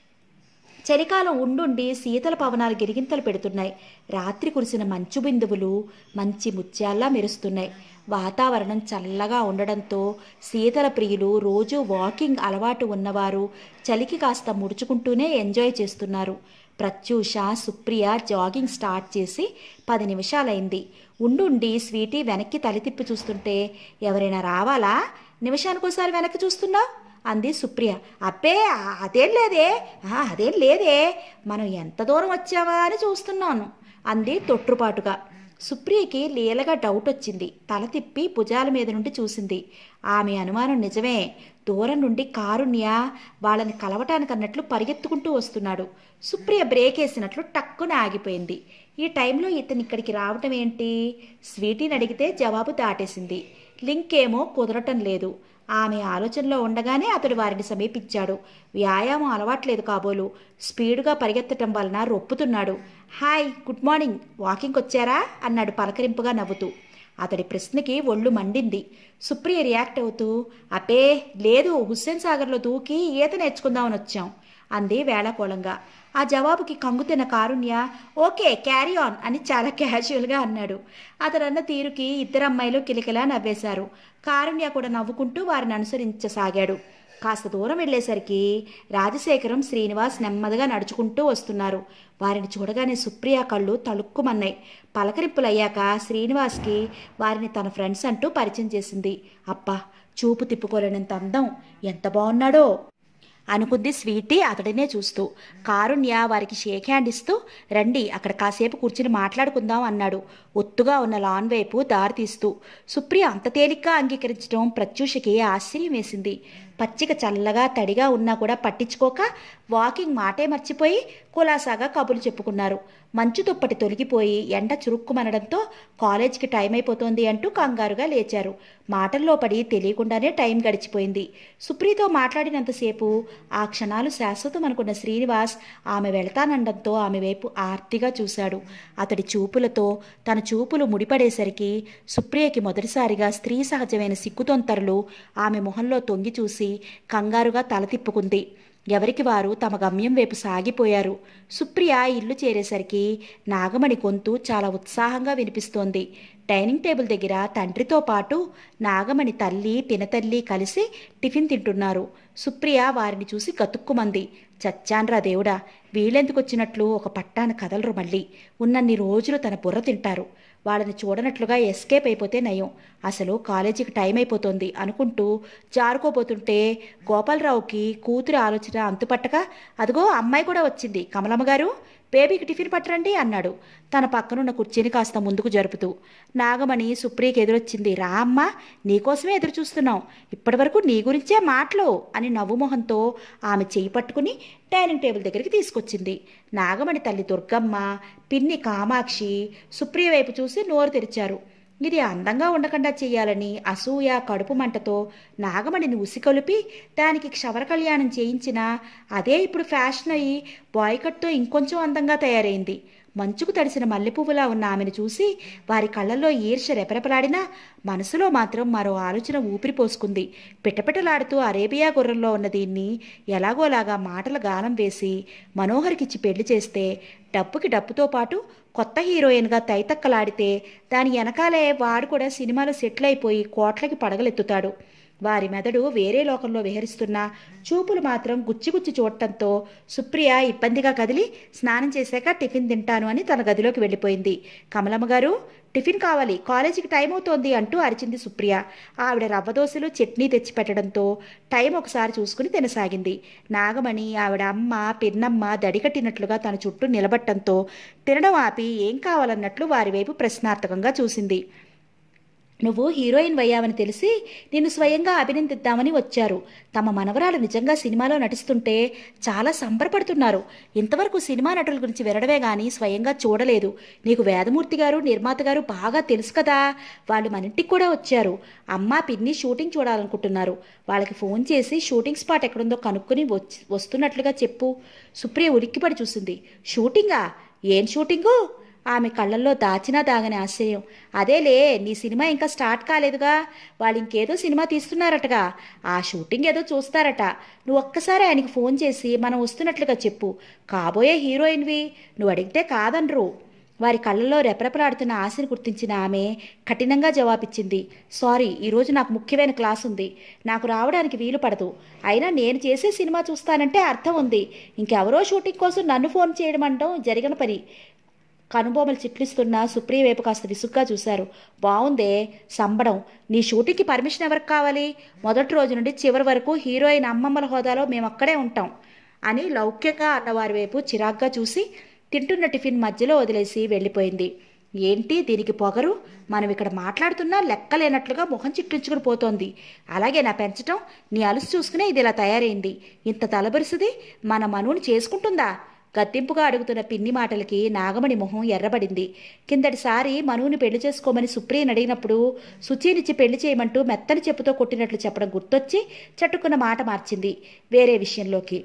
[SPEAKER 1] చలికాలం ఉండుండి శీతల పవనాలు గిరిగింతలు పెడుతున్నాయి రాత్రి కురిసిన మంచు బిందువులు మంచి ముత్యాల్లా మెరుస్తున్నాయి వాతావరణం చల్లగా ఉండడంతో శీతల ప్రియులు రోజు వాకింగ్ అలవాటు ఉన్నవారు చలికి కాస్త ముడుచుకుంటూనే ఎంజాయ్ చేస్తున్నారు ప్రత్యూష సుప్రియ జాగింగ్ స్టార్ట్ చేసి పది నిమిషాలైంది ఉండుండి స్వీటీ వెనక్కి తల తిప్పి చూస్తుంటే ఎవరైనా రావాలా నిమిషానికోసారి వెనక్కి చూస్తున్నా అంది సుప్రియ అబ్బే అదేం లేదే "ఆ, అదేం లేదే మనం ఎంత దూరం వచ్చావా అని చూస్తున్నాను అంది తొట్టుపాటుగా సుప్రియకి లీలగా డౌట్ వచ్చింది తల తిప్పి భుజాల మీద నుండి చూసింది ఆమె అనుమానం నిజమే దూరం నుండి కారుణ్య వాళ్ళని కలవటానికి అన్నట్లు పరిగెత్తుకుంటూ వస్తున్నాడు సుప్రియ బ్రేక్ వేసినట్లు టక్కున ఆగిపోయింది ఈ టైంలో ఇతను ఇక్కడికి రావటం ఏంటి స్వీటీని అడిగితే జవాబు దాటేసింది లింక్ ఏమో కుదరటం లేదు ఆమె ఆలోచనలో ఉండగానే అతడు వారిని సమీపించాడు వ్యాయామం అలవాట్లేదు కాబోలు స్పీడుగా పరిగెత్తటం వలన రొప్పుతున్నాడు హాయ్ గుడ్ మార్నింగ్ వాకింగ్కి వచ్చారా అన్నాడు పలకరింపుగా నవ్వుతూ అతడి ప్రశ్నకి ఒళ్ళు మండింది సుప్రియ రియాక్ట్ అవుతూ అబ్బే లేదు హుస్సేన్ సాగర్లో దూకి ఈత నేర్చుకుందామని వచ్చాం అంది వేళకోళంగా ఆ జవాబుకి కంగుతిన్న కారుణ్య ఓకే క్యారీ ఆన్ అని చాలా క్యాజువల్గా అన్నాడు అతడన్న తీరుకి ఇద్దరు అమ్మాయిలు కిలకిలా నవ్వేశారు కారుణ్య కూడా నవ్వుకుంటూ వారిని అనుసరించసాగాడు కాస్త దూరం వెళ్ళేసరికి రాజశేఖరం శ్రీనివాస్ నెమ్మదిగా నడుచుకుంటూ వస్తున్నారు వారిని చూడగానే సుప్రియ కళ్ళు తలుక్కుమన్నాయి పలకరింపులయ్యాక శ్రీనివాస్కి వారిని తన ఫ్రెండ్స్ అంటూ పరిచయం చేసింది అబ్బా చూపు తిప్పుకోలేనంత అందం ఎంత బాగున్నాడో అనుకుంది స్వీటీ అతడినే చూస్తూ కారుణ్య వారికి షేక్ హ్యాండ్ ఇస్తూ రండి అక్కడ కాసేపు కూర్చుని మాట్లాడుకుందాం అన్నాడు ఒత్తుగా ఉన్న లాన్ వైపు దారి తీస్తూ సుప్రియ అంత తేలిగ్గా అంగీకరించడం ప్రత్యూషకి ఆశ్చర్యం వేసింది పచ్చిక చల్లగా తడిగా ఉన్నా కూడా పట్టించుకోక వాకింగ్ మాటే మర్చిపోయి కులాసాగా కబుర్లు చెప్పుకున్నారు మంచు దుప్పటి తొలగిపోయి ఎండ చురుక్కుమనడంతో కాలేజీకి టైం అయిపోతోంది అంటూ కంగారుగా లేచారు మాటల్లో పడి తెలియకుండానే టైం గడిచిపోయింది సుప్రీతో మాట్లాడినంతసేపు ఆ క్షణాలు శాశ్వతం అనుకున్న శ్రీనివాస్ ఆమె వెళతానండంతో ఆమె వైపు ఆర్తిగా చూశాడు అతడి చూపులతో తన చూపులు ముడిపడేసరికి సుప్రియకి మొదటిసారిగా స్త్రీ సహజమైన సిగ్గుతొంతరలు ఆమె మొహంలో తొంగి చూసి కంగారుగా తల తిప్పుకుంది ఎవరికి వారు తమ గమ్యం వైపు సాగిపోయారు సుప్రియ ఇల్లు చేరేసరికి నాగమణి గొంతు చాలా ఉత్సాహంగా వినిపిస్తోంది డైనింగ్ టేబుల్ దగ్గర తండ్రితో పాటు నాగమణి తల్లి పినతల్లి కలిసి టిఫిన్ తింటున్నారు సుప్రియ వారిని చూసి గతుక్కుమంది చచ్చాన్రా దేవుడా వీళ్ళెందుకు వచ్చినట్లు ఒక పట్టాన కదలరు మళ్ళీ ఉన్నన్ని రోజులు తన బుర్ర తింటారు వాళ్ళని చూడనట్లుగా ఎస్కేప్ అయిపోతే నయం అసలు కాలేజీకి టైం అయిపోతుంది అనుకుంటూ జారుకోబోతుంటే గోపాలరావుకి కూతురు ఆలోచన అంతుపట్టక అదిగో అమ్మాయి కూడా వచ్చింది కమలమ్మ గారు బేబీకి టిఫిన్ పట్టరండి అన్నాడు తన పక్కనున్న కుర్చీని కాస్త ముందుకు జరుపుతూ నాగమణి సుప్రియకి ఎదురొచ్చింది రా అమ్మా నీకోసమే ఎదురు చూస్తున్నాం ఇప్పటివరకు నీ గురించే మాటలు అని నవ్వుమొహంతో ఆమె చేయి పట్టుకుని డైనింగ్ టేబుల్ దగ్గరికి తీసుకొచ్చింది నాగమణి తల్లి దుర్గమ్మ పిన్ని కామాక్షి సుప్రియ వైపు చూసి నోరు తెరిచారు ఇది అందంగా ఉండకుండా చెయ్యాలని అసూయ కడుపు మంటతో నాగమణిని ఉసికొలిపి దానికి క్షవర కళ్యాణం చేయించిన అదే ఇప్పుడు ఫ్యాషన్ అయ్యి బాయ్కట్తో ఇంకొంచెం అందంగా తయారైంది మంచుకు తడిసిన మల్లెపువ్వులా ఉన్న ఆమెను చూసి వారి కళ్ళల్లో ఈర్ష రెపరెపలాడినా మనసులో మాత్రం మరో ఆలోచన ఊపిరి పోసుకుంది పిటపిటలాడుతూ అరేబియా గుర్రంలో ఉన్న దీన్ని ఎలాగోలాగా మాటల గానం వేసి మనోహర్కిచ్చి పెళ్లి చేస్తే డబ్బుకి డబ్బుతో పాటు కొత్త హీరోయిన్గా తైతక్కలాడితే దాని వెనకాలే వాడు కూడా సినిమాలో సెటిల్ అయిపోయి కోట్లకి పడగలెత్తుతాడు వారి మెదడు వేరే లోకంలో విహరిస్తున్న చూపులు మాత్రం గుచ్చిగుచ్చి చూడటంతో సుప్రియ ఇబ్బందిగా కదిలి స్నానం చేశాక టిఫిన్ తింటాను అని తన గదిలోకి వెళ్ళిపోయింది కమలమ్మ గారు టిఫిన్ కావాలి కాలేజీకి టైం అవుతోంది అంటూ అరిచింది సుప్రియ ఆవిడ రవ్వ దోశలు చట్నీ తెచ్చి పెట్టడంతో టైం ఒకసారి చూసుకుని తినసాగింది నాగమణి ఆవిడ అమ్మ పిన్నమ్మ దడికట్టినట్లుగా తన చుట్టూ నిలబట్టంతో తినడం ఆపి ఏం కావాలన్నట్లు వారి వైపు ప్రశ్నార్థకంగా చూసింది నువ్వు హీరోయిన్ అయ్యావని తెలిసి నిన్ను స్వయంగా అభినందిద్దామని వచ్చారు తమ మనవరాలు నిజంగా సినిమాలో నటిస్తుంటే చాలా సంబరపడుతున్నారు ఇంతవరకు సినిమా నటుల గురించి వినడమే గాని స్వయంగా చూడలేదు నీకు వేదమూర్తి గారు నిర్మాత గారు బాగా తెలుసు కదా వాళ్ళు మన ఇంటికి కూడా వచ్చారు అమ్మ పిన్ని షూటింగ్ చూడాలనుకుంటున్నారు వాళ్ళకి ఫోన్ చేసి షూటింగ్ స్పాట్ ఎక్కడుందో కనుక్కొని వచ్చి వస్తున్నట్లుగా చెప్పు సుప్రియ ఉలిక్కిపడి చూసింది షూటింగా ఏం షూటింగు ఆమె కళ్ళల్లో దాచినా దాగని ఆశ్చర్యం అదేలే నీ సినిమా ఇంకా స్టార్ట్ కాలేదుగా వాళ్ళు ఇంకేదో సినిమా తీస్తున్నారటగా ఆ షూటింగ్ ఏదో చూస్తారట నువ్వు ఒక్కసారి ఆయనకి ఫోన్ చేసి మనం వస్తున్నట్లుగా చెప్పు కాబోయే హీరోయిన్వి నువ్వు అడిగితే కాదనరు వారి కళ్ళల్లో రెపరెపలాడుతున్న ఆశని గుర్తించిన ఆమె కఠినంగా జవాబిచ్చింది సారీ ఈరోజు నాకు ముఖ్యమైన క్లాస్ ఉంది నాకు రావడానికి వీలు పడదు అయినా నేను చేసే సినిమా చూస్తానంటే అర్థం ఉంది ఇంకెవరో షూటింగ్ కోసం నన్ను ఫోన్ చేయడం అనడం జరిగిన పని కనుబొమ్మలు చిట్లిస్తున్న సుప్రియ వైపు కాస్త విసుగ్గా చూశారు బాగుందే సంబడం నీ షూటింగ్కి పర్మిషన్ ఎవరికి కావాలి మొదటి రోజు నుండి చివరి వరకు హీరోయిన్ అమ్మమ్మల హోదాలో మేము అక్కడే ఉంటాం అని లౌక్యంగా అన్నవారి వైపు చిరాగ్గా చూసి తింటున్న టిఫిన్ మధ్యలో వదిలేసి వెళ్ళిపోయింది ఏంటి దీనికి పొగరు మనం ఇక్కడ మాట్లాడుతున్నా లెక్కలేనట్లుగా ముఖం చిట్లించుకుని పోతోంది అలాగే నా పెంచటం నీ అలుసు చూసుకునే ఇది ఇలా తయారైంది ఇంత తలబరిసిది మన మనువుని చేసుకుంటుందా గద్దింపుగా అడుగుతున్న పిన్ని మాటలకి నాగమణి మొహం ఎర్రబడింది కిందటిసారి మనువుని పెళ్లి చేసుకోమని సుప్రియని అడిగినప్పుడు సుచీనిచ్చి పెళ్లి చేయమంటూ మెత్తని చెప్పుతో కొట్టినట్లు చెప్పడం గుర్తొచ్చి చట్టుకున్న మాట మార్చింది వేరే విషయంలోకి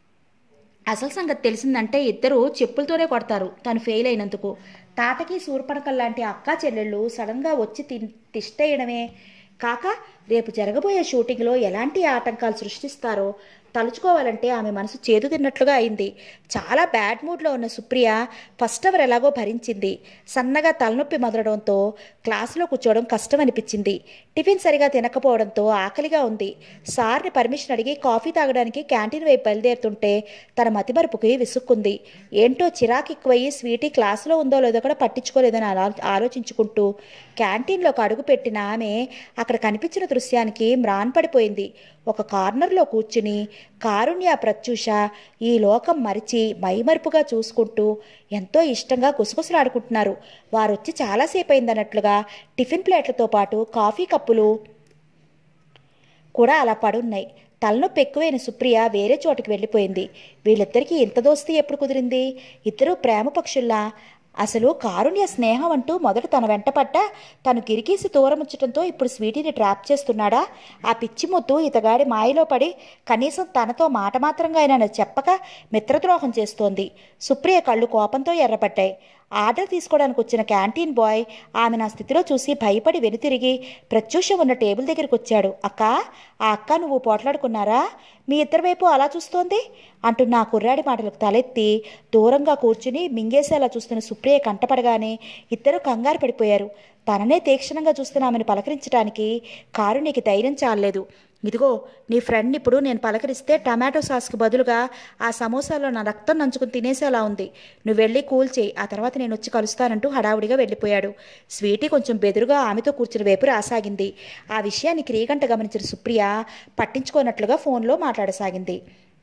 [SPEAKER 1] అసలు సంగతి తెలిసిందంటే ఇద్దరు చెప్పులతోనే కొడతారు తను ఫెయిల్ అయినందుకు తాతకి సూర్పణకల్ లాంటి అక్కా చెల్లెళ్ళు సడన్గా వచ్చి తి తిష్టేయడమే కాక రేపు జరగబోయే షూటింగ్లో ఎలాంటి ఆటంకాలు సృష్టిస్తారో తలుచుకోవాలంటే ఆమె మనసు చేదు తిన్నట్లుగా అయింది చాలా బ్యాడ్ మూడ్లో ఉన్న సుప్రియ ఫస్ట్ అవర్ ఎలాగో భరించింది సన్నగా తలనొప్పి మొదలడంతో క్లాసులో కూర్చోవడం కష్టం అనిపించింది టిఫిన్ సరిగా తినకపోవడంతో ఆకలిగా ఉంది సార్ని పర్మిషన్ అడిగి కాఫీ తాగడానికి క్యాంటీన్ వైపు బయలుదేరుతుంటే తన మతిమరుపుకి విసుక్కుంది ఏంటో చిరాకు ఎక్కువయ్యి స్వీటీ క్లాసులో ఉందో లేదో కూడా పట్టించుకోలేదని ఆలో ఆలోచించుకుంటూ క్యాంటీన్లోకి అడుగు పెట్టిన ఆమె అక్కడ కనిపించిన దృశ్యానికి మ్రాన్ పడిపోయింది ఒక కార్నర్లో కూర్చుని కారుణ్య ప్రత్యూష ఈ లోకం మరిచి మైమరుపుగా చూసుకుంటూ ఎంతో ఇష్టంగా గుసగుసలాడుకుంటున్నారు వారొచ్చి చాలాసేపు అయిందన్నట్లుగా టిఫిన్ ప్లేట్లతో పాటు కాఫీ కప్పులు కూడా అలా పడున్నాయి తలనొప్పి ఎక్కువైన సుప్రియ వేరే చోటుకి వెళ్ళిపోయింది వీళ్ళిద్దరికీ ఇంత దోస్తీ ఎప్పుడు కుదిరింది ఇద్దరు ప్రేమ పక్షుల్లా అసలు కారుణ్య స్నేహం అంటూ మొదట తన వెంట పడ్డా తను గిరికీసి దూరముచ్చటంతో ఇప్పుడు స్వీటీని ట్రాప్ చేస్తున్నాడా ఆ పిచ్చి ముద్దు ఇతగాడి మాయలో పడి కనీసం తనతో మాట మాత్రంగా అయినా చెప్పక మిత్రద్రోహం చేస్తోంది సుప్రియ కళ్ళు కోపంతో ఎర్రపడ్డాయి ఆర్డర్ తీసుకోవడానికి వచ్చిన క్యాంటీన్ బాయ్ ఆమె నా స్థితిలో చూసి భయపడి వెనుతిరిగి ప్రత్యూష ఉన్న టేబుల్ దగ్గరికి వచ్చాడు అక్క ఆ అక్క నువ్వు పోట్లాడుకున్నారా మీ ఇద్దరి వైపు అలా చూస్తోంది అంటున్న ఆ కుర్రాడి మాటలకు తలెత్తి దూరంగా కూర్చుని మింగేసేలా చూస్తున్న సుప్రియ కంటపడగానే ఇద్దరు కంగారు పడిపోయారు తననే తీక్షణంగా చూస్తున్న ఆమెను పలకరించడానికి కారుణ్యకి ధైర్యం చాలలేదు ఇదిగో నీ ఫ్రెండ్ ఇప్పుడు నేను పలకరిస్తే టమాటో సాస్కి బదులుగా ఆ సమోసాలో నా రక్తం నంచుకుని తినేసేలా ఉంది నువ్వు వెళ్ళి కూల్ చేయి ఆ తర్వాత నేను వచ్చి కలుస్తానంటూ హడావుడిగా వెళ్ళిపోయాడు స్వీటీ కొంచెం బెదురుగా ఆమెతో కూర్చుని వైపు రాసాగింది ఆ విషయాన్ని క్రీగంట గమనించిన సుప్రియ పట్టించుకోనట్లుగా ఫోన్లో మాట్లాడసాగింది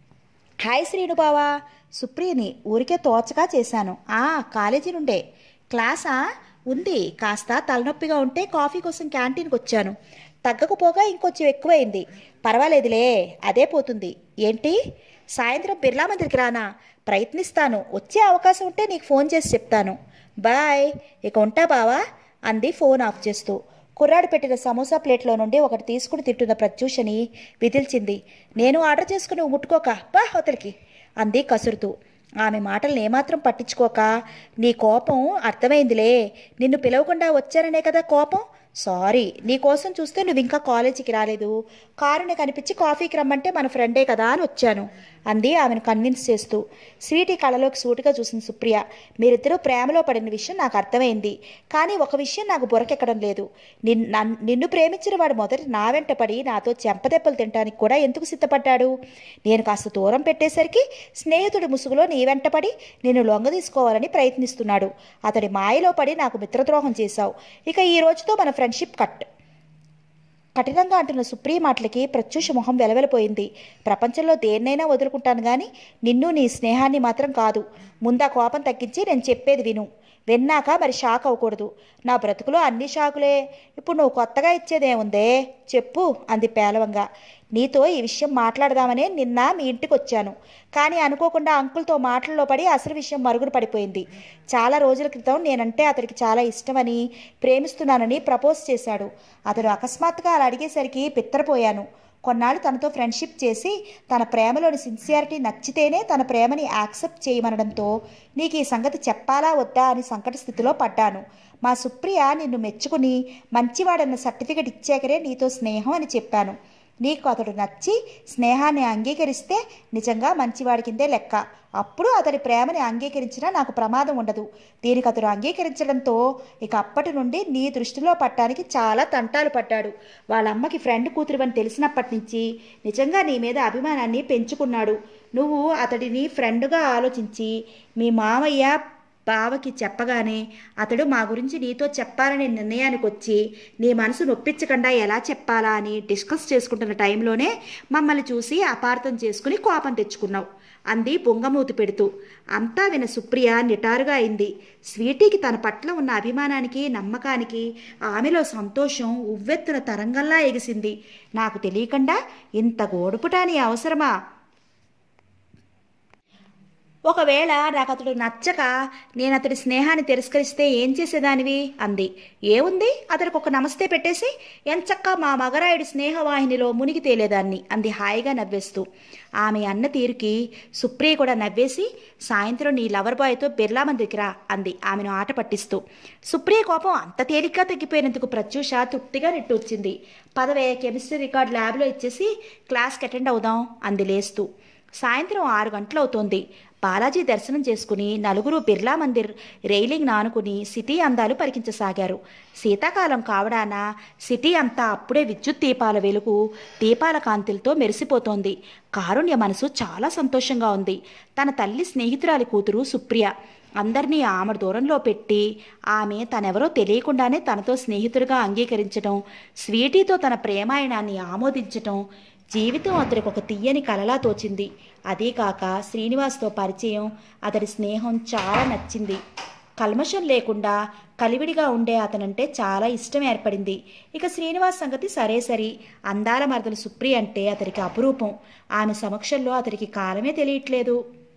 [SPEAKER 1] హాయ్ శ్రీను బావా సుప్రియని ఊరికే తోచగా చేశాను ఆ కాలేజీ నుండే క్లాసా ఉంది కాస్త తలనొప్పిగా ఉంటే కాఫీ కోసం క్యాంటీన్కి వచ్చాను తగ్గకపోగా ఇంకొంచెం ఎక్కువైంది పర్వాలేదులే అదే పోతుంది ఏంటి సాయంత్రం బిర్లా మందిరికి రానా ప్రయత్నిస్తాను వచ్చే అవకాశం ఉంటే నీకు ఫోన్ చేసి చెప్తాను బాయ్ ఇక ఉంటా బావా అంది ఫోన్ ఆఫ్ చేస్తూ కుర్రాడు పెట్టిన సమోసా ప్లేట్లో నుండి ఒకటి తీసుకుని తింటున్న ప్రత్యూషని విదిల్చింది నేను ఆర్డర్ చేసుకుని నువ్వు ముట్టుకోక బా అవతలికి అంది కసురుతూ ఆమె మాటలను ఏమాత్రం పట్టించుకోక నీ కోపం అర్థమైందిలే నిన్ను పిలవకుండా వచ్చాననే కదా కోపం సారీ నీ కోసం చూస్తే నువ్వు ఇంకా కాలేజీకి రాలేదు కారుని కనిపించి కాఫీకి రమ్మంటే మన ఫ్రెండే కదా అని వచ్చాను అంది ఆమెను కన్విన్స్ చేస్తూ స్వీటీ కళ్ళలోకి సూటిగా చూసిన సుప్రియ మీరిద్దరూ ప్రేమలో పడిన విషయం నాకు అర్థమైంది కానీ ఒక విషయం నాకు బురకెక్కడం లేదు నిన్ నన్- నిన్ను ప్రేమించిన వాడు మొదటి నా వెంట పడి నాతో చెంపదెబ్బలు తినడానికి కూడా ఎందుకు సిద్ధపడ్డాడు నేను కాస్త దూరం పెట్టేసరికి స్నేహితుడి ముసుగులో నీ వెంట పడి నిన్ను లొంగ తీసుకోవాలని ప్రయత్నిస్తున్నాడు అతడి మాయలో పడి నాకు మిత్రద్రోహం చేశావు ఇక ఈ రోజుతో మన ఫ్రెండ్షిప్ కట్ కఠినంగా అంటున్న సుప్రియ మాటలకి ప్రత్యూష మొహం వెలవెలపోయింది ప్రపంచంలో దేన్నైనా వదులుకుంటాను కానీ నిన్ను నీ స్నేహాన్ని మాత్రం కాదు ముందా కోపం తగ్గించి నేను చెప్పేది విను విన్నాక మరి షాక్ అవ్వకూడదు నా బ్రతుకులో అన్ని షాకులే ఇప్పుడు నువ్వు కొత్తగా ఇచ్చేదేముందే చెప్పు అంది పేలవంగా నీతో ఈ విషయం మాట్లాడదామనే నిన్న మీ ఇంటికి వచ్చాను కానీ అనుకోకుండా అంకుల్తో మాటల్లో పడి అసలు విషయం మరుగున పడిపోయింది చాలా రోజుల క్రితం నేనంటే అతడికి చాలా ఇష్టమని ప్రేమిస్తున్నానని ప్రపోజ్ చేశాడు అతడు అకస్మాత్తుగా అలా అడిగేసరికి పిత్తరపోయాను కొన్నాళ్ళు తనతో ఫ్రెండ్షిప్ చేసి తన ప్రేమలోని సిన్సియారిటీ నచ్చితేనే తన ప్రేమని యాక్సెప్ట్ చేయమనడంతో నీకు ఈ సంగతి చెప్పాలా వద్దా అని సంకట స్థితిలో పడ్డాను మా సుప్రియ నిన్ను మెచ్చుకుని మంచివాడన్న సర్టిఫికెట్ ఇచ్చాకరే నీతో స్నేహం అని చెప్పాను నీకు అతడు నచ్చి స్నేహాన్ని అంగీకరిస్తే నిజంగా మంచివాడి కిందే లెక్క అప్పుడు అతడి ప్రేమని అంగీకరించినా నాకు ప్రమాదం ఉండదు దీనికి అతడు అంగీకరించడంతో ఇక అప్పటి నుండి నీ దృష్టిలో పట్టడానికి చాలా తంటాలు పడ్డాడు వాళ్ళ అమ్మకి ఫ్రెండ్ కూతురువని తెలిసినప్పటి నుంచి నిజంగా నీ మీద అభిమానాన్ని పెంచుకున్నాడు నువ్వు అతడిని ఫ్రెండ్గా ఆలోచించి మీ మామయ్య బావకి చెప్పగానే అతడు మా గురించి నీతో చెప్పాలనే నిర్ణయానికి వచ్చి నీ మనసు నొప్పించకుండా ఎలా చెప్పాలా అని డిస్కస్ చేసుకుంటున్న టైంలోనే మమ్మల్ని చూసి అపార్థం చేసుకుని కోపం తెచ్చుకున్నావు అంది బొంగమూతి పెడుతూ అంతా విన సుప్రియ నిటారుగా అయింది స్వీటీకి తన పట్ల ఉన్న అభిమానానికి నమ్మకానికి ఆమెలో సంతోషం ఉవ్వెత్తున తరంగంలా ఎగిసింది నాకు తెలియకుండా ఇంత గోడుపుటాని అవసరమా ఒకవేళ నాకు అతడు నచ్చక నేను అతడి స్నేహాన్ని తిరస్కరిస్తే ఏం చేసేదానివి అంది ఏముంది అతడికి ఒక నమస్తే పెట్టేసి ఎంచక్క మా మగరాయుడి స్నేహవాహినిలో మునిగి తేలేదాన్ని అంది హాయిగా నవ్వేస్తూ ఆమె అన్న తీరుకి సుప్రియ కూడా నవ్వేసి సాయంత్రం నీ లవర్ బాయ్తో బిర్లా మందికి రా అంది ఆమెను ఆట పట్టిస్తూ సుప్రియ కోపం అంత తేలిగ్గా తగ్గిపోయినందుకు ప్రత్యూష తృప్తిగా నెట్టొచ్చింది పదవే కెమిస్ట్రీ రికార్డ్ ల్యాబ్లో ఇచ్చేసి క్లాస్కి అటెండ్ అవుదాం అంది లేస్తూ సాయంత్రం ఆరు గంటలవుతోంది బాలాజీ దర్శనం చేసుకుని నలుగురు బిర్లా మందిర్ రైలింగ్ నానుకుని సిటీ అందాలు పరికించసాగారు శీతాకాలం కావడాన సిటీ అంతా అప్పుడే విద్యుత్ దీపాల వెలుగు దీపాల కాంతులతో మెరిసిపోతోంది కారుణ్య మనసు చాలా సంతోషంగా ఉంది తన తల్లి స్నేహితురాలి కూతురు సుప్రియ అందరినీ ఆమె దూరంలో పెట్టి ఆమె తనెవరో తెలియకుండానే తనతో స్నేహితుడిగా అంగీకరించడం స్వీటీతో తన ప్రేమాయణాన్ని ఆమోదించటం జీవితం అతడికి ఒక తీయని కలలా తోచింది అదే కాక శ్రీనివాస్తో పరిచయం అతడి స్నేహం చాలా నచ్చింది కల్మషం లేకుండా కలివిడిగా ఉండే అతనంటే చాలా ఇష్టం ఏర్పడింది ఇక శ్రీనివాస్ సంగతి సరే సరి అందాల మరదలు సుప్రియ అంటే అతనికి అపురూపం ఆమె సమక్షంలో అతనికి కాలమే తెలియట్లేదు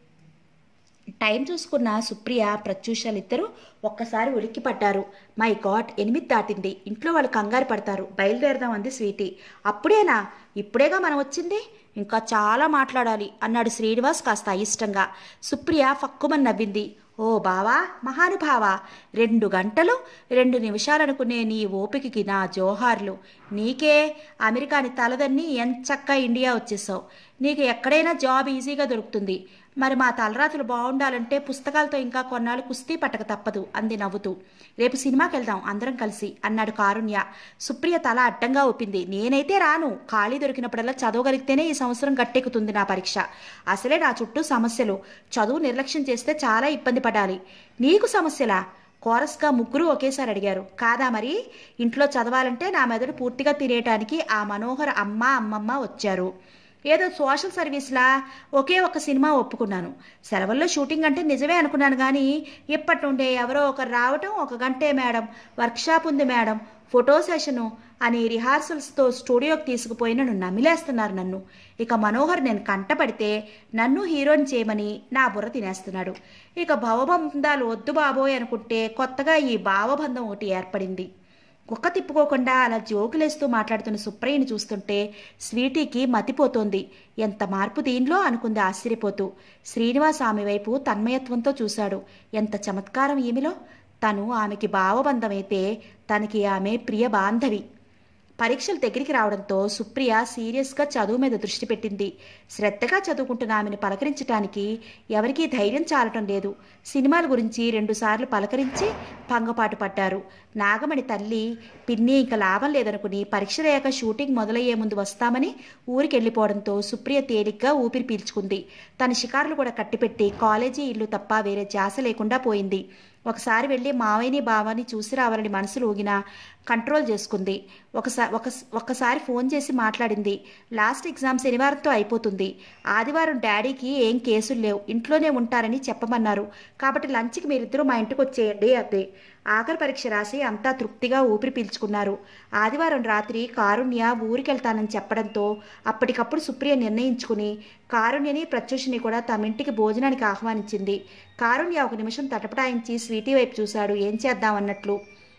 [SPEAKER 1] టైం చూసుకున్న సుప్రియ ప్రత్యూషాలిద్దరూ ఒక్కసారి ఉలిక్కి పడ్డారు మై గాడ్ ఎనిమిది దాటింది ఇంట్లో వాళ్ళు కంగారు పడతారు బయలుదేరదాం అంది స్వీటీ అప్పుడేనా ఇప్పుడేగా మనం వచ్చింది ఇంకా చాలా మాట్లాడాలి అన్నాడు శ్రీనివాస్ కాస్త అయిష్టంగా సుప్రియ ఫక్కుమని నవ్వింది ఓ బావా మహానుభావా రెండు గంటలు రెండు నిమిషాలనుకునే నీ ఓపికకి నా జోహార్లు నీకే అమెరికాని తలదన్ని ఎంచక్క ఇండియా వచ్చేసావు నీకు ఎక్కడైనా జాబ్ ఈజీగా దొరుకుతుంది మరి మా తలరాతులు బాగుండాలంటే పుస్తకాలతో ఇంకా కొన్నాళ్ళు కుస్తీ పట్టక తప్పదు అంది నవ్వుతూ రేపు సినిమాకి వెళ్దాం అందరం కలిసి అన్నాడు కారుణ్య సుప్రియ తల అడ్డంగా ఊపింది నేనైతే రాను ఖాళీ దొరికినప్పుడల్లా చదవగలిగితేనే ఈ సంవత్సరం గట్టెక్కుతుంది నా పరీక్ష అసలే నా చుట్టూ సమస్యలు చదువు నిర్లక్ష్యం చేస్తే చాలా ఇబ్బంది పడాలి నీకు సమస్యలా కోరస్గా ముగ్గురు ఒకేసారి అడిగారు కాదా మరి ఇంట్లో చదవాలంటే నా మెదడు పూర్తిగా తినేయటానికి ఆ మనోహర అమ్మ అమ్మమ్మ వచ్చారు ఏదో సోషల్ సర్వీస్లా ఒకే ఒక సినిమా ఒప్పుకున్నాను సెలవుల్లో షూటింగ్ అంటే నిజమే అనుకున్నాను కానీ ఇప్పటి నుండే ఎవరో ఒకరు రావటం ఒక గంటే మేడం వర్క్షాప్ ఉంది మేడం ఫోటో సెషను అని రిహార్సల్స్తో స్టూడియోకి తీసుకుపోయి నన్ను నమిలేస్తున్నారు నన్ను ఇక మనోహర్ నేను కంటపడితే నన్ను హీరోని చేయమని నా బుర్ర తినేస్తున్నాడు ఇక భవబంధాలు వద్దు బాబోయ్ అనుకుంటే కొత్తగా ఈ భావబంధం ఒకటి ఏర్పడింది కుక్క తిప్పుకోకుండా అలా జోకులేస్తూ మాట్లాడుతున్న సుప్రయ్యని చూస్తుంటే స్వీటీకి మతిపోతోంది ఎంత మార్పు దీనిలో అనుకుంది ఆశ్చర్యపోతూ శ్రీనివాస్ ఆమె వైపు తన్మయత్వంతో చూశాడు ఎంత చమత్కారం ఈమెలో తను ఆమెకి భావబంధమైతే తనకి ఆమె ప్రియ బాంధవి పరీక్షలు దగ్గరికి రావడంతో సుప్రియ సీరియస్గా చదువు మీద దృష్టి పెట్టింది శ్రద్ధగా చదువుకుంటున్న ఆమెను పలకరించడానికి ఎవరికీ ధైర్యం చాలటం లేదు సినిమాల గురించి రెండుసార్లు పలకరించి భంగపాటు పడ్డారు నాగమణి తల్లి పిన్ని ఇంకా లాభం లేదనుకుని పరీక్ష అయ్యాక షూటింగ్ మొదలయ్యే ముందు వస్తామని ఊరికి వెళ్ళిపోవడంతో సుప్రియ తేలిగ్గా ఊపిరి పీల్చుకుంది తన షికారులు కూడా కట్టిపెట్టి కాలేజీ ఇల్లు తప్ప వేరే జాస లేకుండా పోయింది ఒకసారి వెళ్ళి మావయ్యని బావని చూసి రావాలని మనసులు ఊగినా కంట్రోల్ చేసుకుంది ఒకసారి ఒక ఒక్కసారి ఫోన్ చేసి మాట్లాడింది లాస్ట్ ఎగ్జామ్ శనివారంతో అయిపోతుంది ఆదివారం డాడీకి ఏం కేసులు లేవు ఇంట్లోనే ఉంటారని చెప్పమన్నారు కాబట్టి లంచ్కి మీరిద్దరూ మా ఇంటికి వచ్చేయండి అదే ఆఖరి పరీక్ష రాసి అంతా తృప్తిగా ఊపిరి పీల్చుకున్నారు ఆదివారం రాత్రి కారుణ్య ఊరికెళ్తానని చెప్పడంతో అప్పటికప్పుడు సుప్రియ నిర్ణయించుకుని కారుణ్యని ప్రత్యూషని కూడా తమ ఇంటికి భోజనానికి ఆహ్వానించింది కారుణ్య ఒక నిమిషం తటపటాయించి స్వీటీ వైపు చూశాడు ఏం చేద్దామన్నట్లు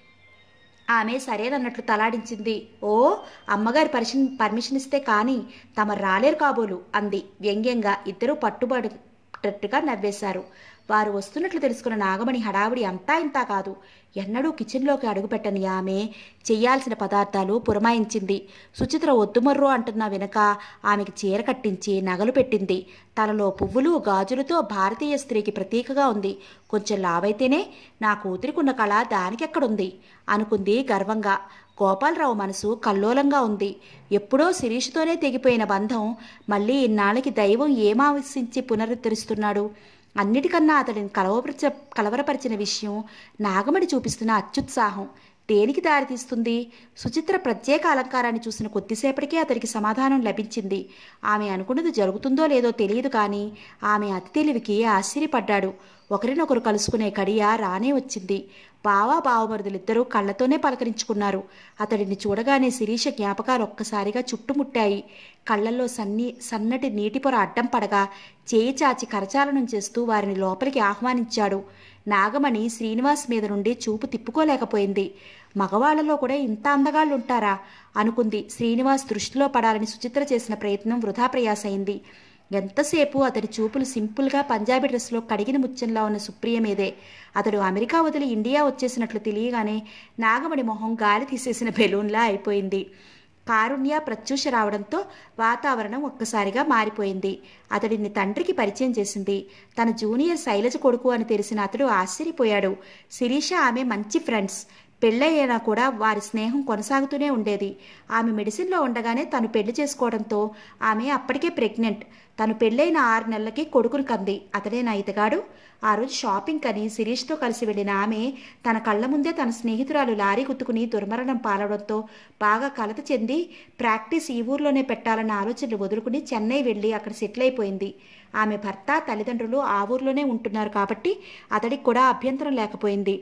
[SPEAKER 1] ఆమె సరేనన్నట్లు తలాడించింది ఓ అమ్మగారి పరిషన్ పర్మిషన్ ఇస్తే కానీ తమ రాలేరు కాబోలు అంది వ్యంగ్యంగా ఇద్దరూ పట్టుబడేటట్టుగా నవ్వేశారు వారు వస్తున్నట్లు తెలుసుకున్న నాగమణి హడావిడి అంతా ఇంతా కాదు ఎన్నడూ కిచెన్లోకి అడుగుపెట్టని ఆమె చెయ్యాల్సిన పదార్థాలు పురమాయించింది సుచిత్ర ఒద్దుమర్రో అంటున్న వెనుక ఆమెకి చీర కట్టించి నగలు పెట్టింది తలలో పువ్వులు గాజులతో భారతీయ స్త్రీకి ప్రతీకగా ఉంది కొంచెం లావైతేనే నా కూతురికున్న కళ దానికెక్కడుంది అనుకుంది గర్వంగా గోపాలరావు మనసు కల్లోలంగా ఉంది ఎప్పుడో శిరీషుతోనే తెగిపోయిన బంధం మళ్ళీ ఇన్నాళ్ళకి దైవం ఏమావశించి పునరుద్ధరిస్తున్నాడు అన్నిటికన్నా అతడిని కలవపరిచ కలవరపరిచిన విషయం నాగమణి చూపిస్తున్న అత్యుత్సాహం దేనికి దారితీస్తుంది సుచిత్ర ప్రత్యేక అలంకారాన్ని చూసిన కొద్దిసేపటికే అతడికి సమాధానం లభించింది ఆమె అనుకున్నది జరుగుతుందో లేదో తెలియదు కానీ ఆమె అతి తెలివికి ఆశ్చర్యపడ్డాడు ఒకరినొకరు కలుసుకునే కడియ రానే వచ్చింది బావా బావమరుదులిద్దరూ కళ్ళతోనే పలకరించుకున్నారు అతడిని చూడగానే శిరీష జ్ఞాపకాలు ఒక్కసారిగా చుట్టుముట్టాయి కళ్ళల్లో సన్ని సన్నటి నీటి పొర అడ్డం పడగా చేయి చాచి కరచాలనం చేస్తూ వారిని లోపలికి ఆహ్వానించాడు నాగమణి శ్రీనివాస్ మీద నుండి చూపు తిప్పుకోలేకపోయింది మగవాళ్లలో కూడా ఇంత అందగాళ్ళుంటారా అనుకుంది శ్రీనివాస్ దృష్టిలో పడాలని సుచిత్ర చేసిన ప్రయత్నం వృధా ప్రయాసైంది ఎంతసేపు అతడి చూపులు సింపుల్గా పంజాబీ డ్రెస్లో కడిగిన ముచ్చంలా ఉన్న సుప్రియ మీదే అతడు అమెరికా వదిలి ఇండియా వచ్చేసినట్లు తెలియగానే నాగమణి మొహం గాలి తీసేసిన బెలూన్లా అయిపోయింది కారుణ్య ప్రత్యూష రావడంతో వాతావరణం ఒక్కసారిగా మారిపోయింది అతడిని తండ్రికి పరిచయం చేసింది తన జూనియర్ శైలజ కొడుకు అని తెలిసిన అతడు ఆశ్చర్యపోయాడు శిరీష ఆమె మంచి ఫ్రెండ్స్ పెళ్ళయ్యేనా కూడా వారి స్నేహం కొనసాగుతూనే ఉండేది ఆమె మెడిసిన్లో ఉండగానే తను పెళ్లి చేసుకోవడంతో ఆమె అప్పటికే ప్రెగ్నెంట్ తను పెళ్ళైన ఆరు నెలలకి కొడుకును కంది అతడే నా ఇతగాడు ఆ రోజు షాపింగ్ అని శిరీష్తో కలిసి వెళ్ళిన ఆమె తన కళ్ళ ముందే తన స్నేహితురాలు లారీ గుత్తుకుని దుర్మరణం పాలవడంతో బాగా కలత చెంది ప్రాక్టీస్ ఈ ఊర్లోనే పెట్టాలన్న ఆలోచనలు వదులుకుని చెన్నై వెళ్ళి అక్కడ సెటిల్ అయిపోయింది ఆమె భర్త తల్లిదండ్రులు ఆ ఊర్లోనే ఉంటున్నారు కాబట్టి అతడికి కూడా అభ్యంతరం లేకపోయింది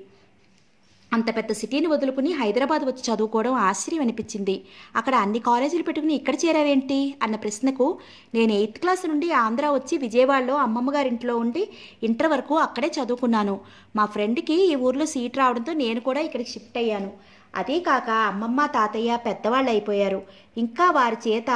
[SPEAKER 1] అంత పెద్ద సిటీని వదులుకుని హైదరాబాద్ వచ్చి చదువుకోవడం ఆశ్చర్యం అనిపించింది అక్కడ అన్ని కాలేజీలు పెట్టుకుని ఇక్కడ చేరావేంటి అన్న ప్రశ్నకు నేను ఎయిత్ క్లాస్ నుండి ఆంధ్ర వచ్చి విజయవాడలో అమ్మమ్మ గారింట్లో ఉండి ఇంటర్ వరకు అక్కడే చదువుకున్నాను మా ఫ్రెండ్కి ఈ ఊర్లో సీట్ రావడంతో నేను కూడా ఇక్కడికి షిఫ్ట్ అయ్యాను అదే కాక అమ్మమ్మ తాతయ్య పెద్దవాళ్ళు అయిపోయారు ఇంకా వారి చేత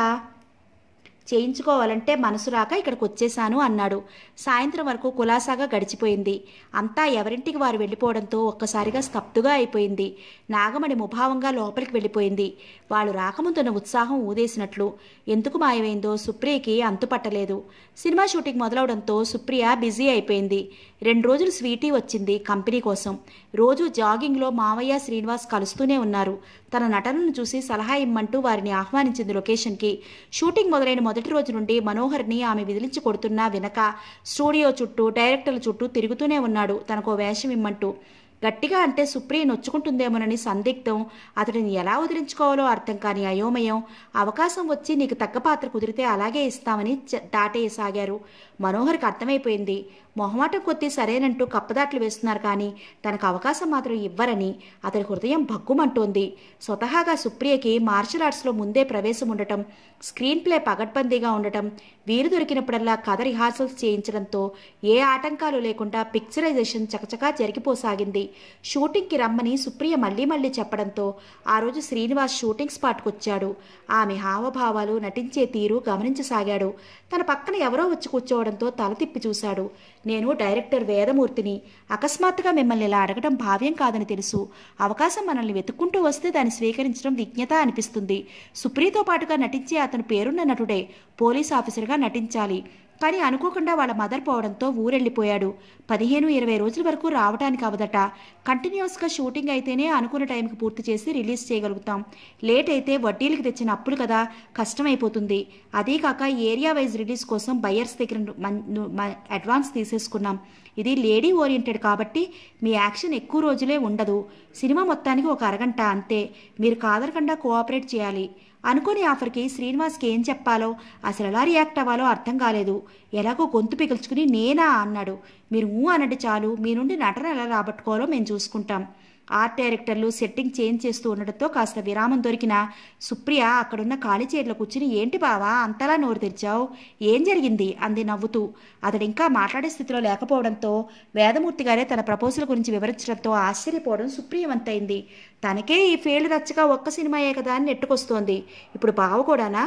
[SPEAKER 1] చేయించుకోవాలంటే మనసు రాక ఇక్కడికి వచ్చేశాను అన్నాడు సాయంత్రం వరకు కులాసాగా గడిచిపోయింది అంతా ఎవరింటికి వారు వెళ్ళిపోవడంతో ఒక్కసారిగా స్తబ్దుగా అయిపోయింది నాగమణి ముభావంగా లోపలికి వెళ్ళిపోయింది వాళ్ళు రాకముందున్న ఉత్సాహం ఊదేసినట్లు ఎందుకు మాయమైందో సుప్రియకి అంతుపట్టలేదు సినిమా షూటింగ్ మొదలవడంతో సుప్రియ బిజీ అయిపోయింది రెండు రోజులు స్వీటీ వచ్చింది కంపెనీ కోసం రోజు జాగింగ్లో మావయ్య శ్రీనివాస్ కలుస్తూనే ఉన్నారు తన నటనను చూసి సలహా ఇమ్మంటూ వారిని ఆహ్వానించింది లొకేషన్కి షూటింగ్ మొదలైన మొదటి రోజు నుండి మనోహర్ని ఆమె విదిలించి కొడుతున్నా వినక స్టూడియో చుట్టూ డైరెక్టర్ల చుట్టూ తిరుగుతూనే ఉన్నాడు తనకో వేషం ఇమ్మంటూ గట్టిగా అంటే సుప్రియ నొచ్చుకుంటుందేమోనని సందిగ్ధం అతడిని ఎలా వదిలించుకోవాలో అర్థం కాని అయోమయం అవకాశం వచ్చి నీకు తగ్గ పాత్ర కుదిరితే అలాగే ఇస్తామని చ- దాటేయసాగారు మనోహర్కి అర్థమైపోయింది మొహమాటం కొద్దీ సరేనంటూ కప్పదాట్లు వేస్తున్నారు కానీ తనకు అవకాశం మాత్రం ఇవ్వరని అతని హృదయం భగ్గుమంటోంది స్వతహాగా సుప్రియకి మార్షల్ ఆర్ట్స్లో ముందే ప్రవేశం ఉండటం స్క్రీన్ ప్లే పగడ్బందీగా ఉండటం వీలు దొరికినప్పుడల్లా కథ రిహార్సల్స్ చేయించడంతో ఏ ఆటంకాలు లేకుండా పిక్చరైజేషన్ చకచకా జరిగిపోసాగింది షూటింగ్కి రమ్మని సుప్రియ మళ్ళీ మళ్ళీ చెప్పడంతో ఆ రోజు శ్రీనివాస్ షూటింగ్ స్పాట్కి వచ్చాడు ఆమె హావభావాలు నటించే తీరు గమనించసాగాడు తన పక్కన ఎవరో వచ్చి కూర్చోవడంతో తల తిప్పి చూశాడు నేను డైరెక్టర్ వేదమూర్తిని అకస్మాత్తుగా మిమ్మల్ని ఇలా అడగడం భావ్యం కాదని తెలుసు అవకాశం మనల్ని వెతుక్కుంటూ వస్తే దాన్ని స్వీకరించడం విజ్ఞత అనిపిస్తుంది సుప్రియతో పాటుగా నటించే అతను పేరున్న నటుడే పోలీస్ ఆఫీసర్గా నటించాలి కానీ అనుకోకుండా వాళ్ళ మదర్ పోవడంతో ఊరెళ్ళిపోయాడు పదిహేను ఇరవై రోజుల వరకు రావడానికి అవదట కంటిన్యూస్గా షూటింగ్ అయితేనే అనుకున్న టైంకి పూర్తి చేసి రిలీజ్ చేయగలుగుతాం లేట్ అయితే వడ్డీలకు తెచ్చిన అప్పులు కదా కష్టమైపోతుంది అదే కాక ఏరియా వైజ్ రిలీజ్ కోసం బయర్స్ దగ్గర ను- మన్- ను- మ- అడ్వాన్స్ తీసేసుకున్నాం ఇది లేడీ ఓరియంటెడ్ కాబట్టి మీ యాక్షన్ ఎక్కువ రోజులే ఉండదు సినిమా మొత్తానికి ఒక అరగంట అంతే మీరు కాదరకుండా కోఆపరేట్ చేయాలి అనుకోని ఆఫర్కి శ్రీనివాస్కి ఏం చెప్పాలో అసలు ఎలా రియాక్ట్ అవ్వాలో అర్థం కాలేదు ఎలాగో గొంతు పిగుల్చుకుని నేనా అన్నాడు మీరు ఊ అనండి చాలు మీ నుండి నటన ఎలా రాబట్టుకోవాలో మేము చూసుకుంటాం ఆర్ట్ డైరెక్టర్లు సెట్టింగ్ చేంజ్ చేస్తూ ఉండడంతో కాస్త విరామం దొరికిన సుప్రియ అక్కడున్న ఖాళీ చైర్లో కూర్చుని ఏంటి బావా అంతలా నోరు తెరిచావు ఏం జరిగింది అంది నవ్వుతూ అతడు ఇంకా మాట్లాడే స్థితిలో లేకపోవడంతో వేదమూర్తి గారే తన ప్రపోజల్ గురించి వివరించడంతో ఆశ్చర్యపోవడం సుప్రియవంతైంది తనకే ఈ ఫీల్డ్ రచ్చగా ఒక్క సినిమాయే కదా అని నెట్టుకొస్తోంది ఇప్పుడు బావ కూడానా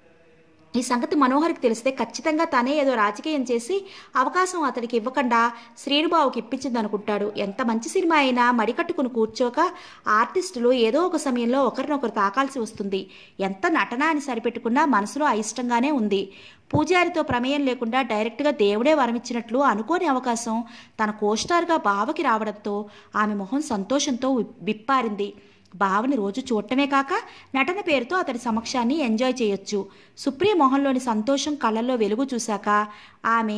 [SPEAKER 1] ఈ సంగతి మనోహర్కి తెలిస్తే ఖచ్చితంగా తనే ఏదో రాజకీయం చేసి అవకాశం అతడికి ఇవ్వకుండా శ్రీనుబాబుకి ఇప్పించింది అనుకుంటాడు ఎంత మంచి సినిమా అయినా మడికట్టుకుని కూర్చోక ఆర్టిస్టులు ఏదో ఒక సమయంలో ఒకరినొకరు తాకాల్సి వస్తుంది ఎంత నటన అని సరిపెట్టుకున్నా మనసులో అయిష్టంగానే ఉంది పూజారితో ప్రమేయం లేకుండా డైరెక్ట్గా దేవుడే వరమిచ్చినట్లు అనుకోని అవకాశం తన కోస్టార్గా బావకి రావడంతో ఆమె మొహం సంతోషంతో విప్- విప్పారింది బావని రోజు చూడటమే కాక నటన పేరుతో అతడి సమక్షాన్ని ఎంజాయ్ చేయొచ్చు సుప్రియ మొహంలోని సంతోషం కళ్ళల్లో వెలుగు చూశాక ఆమె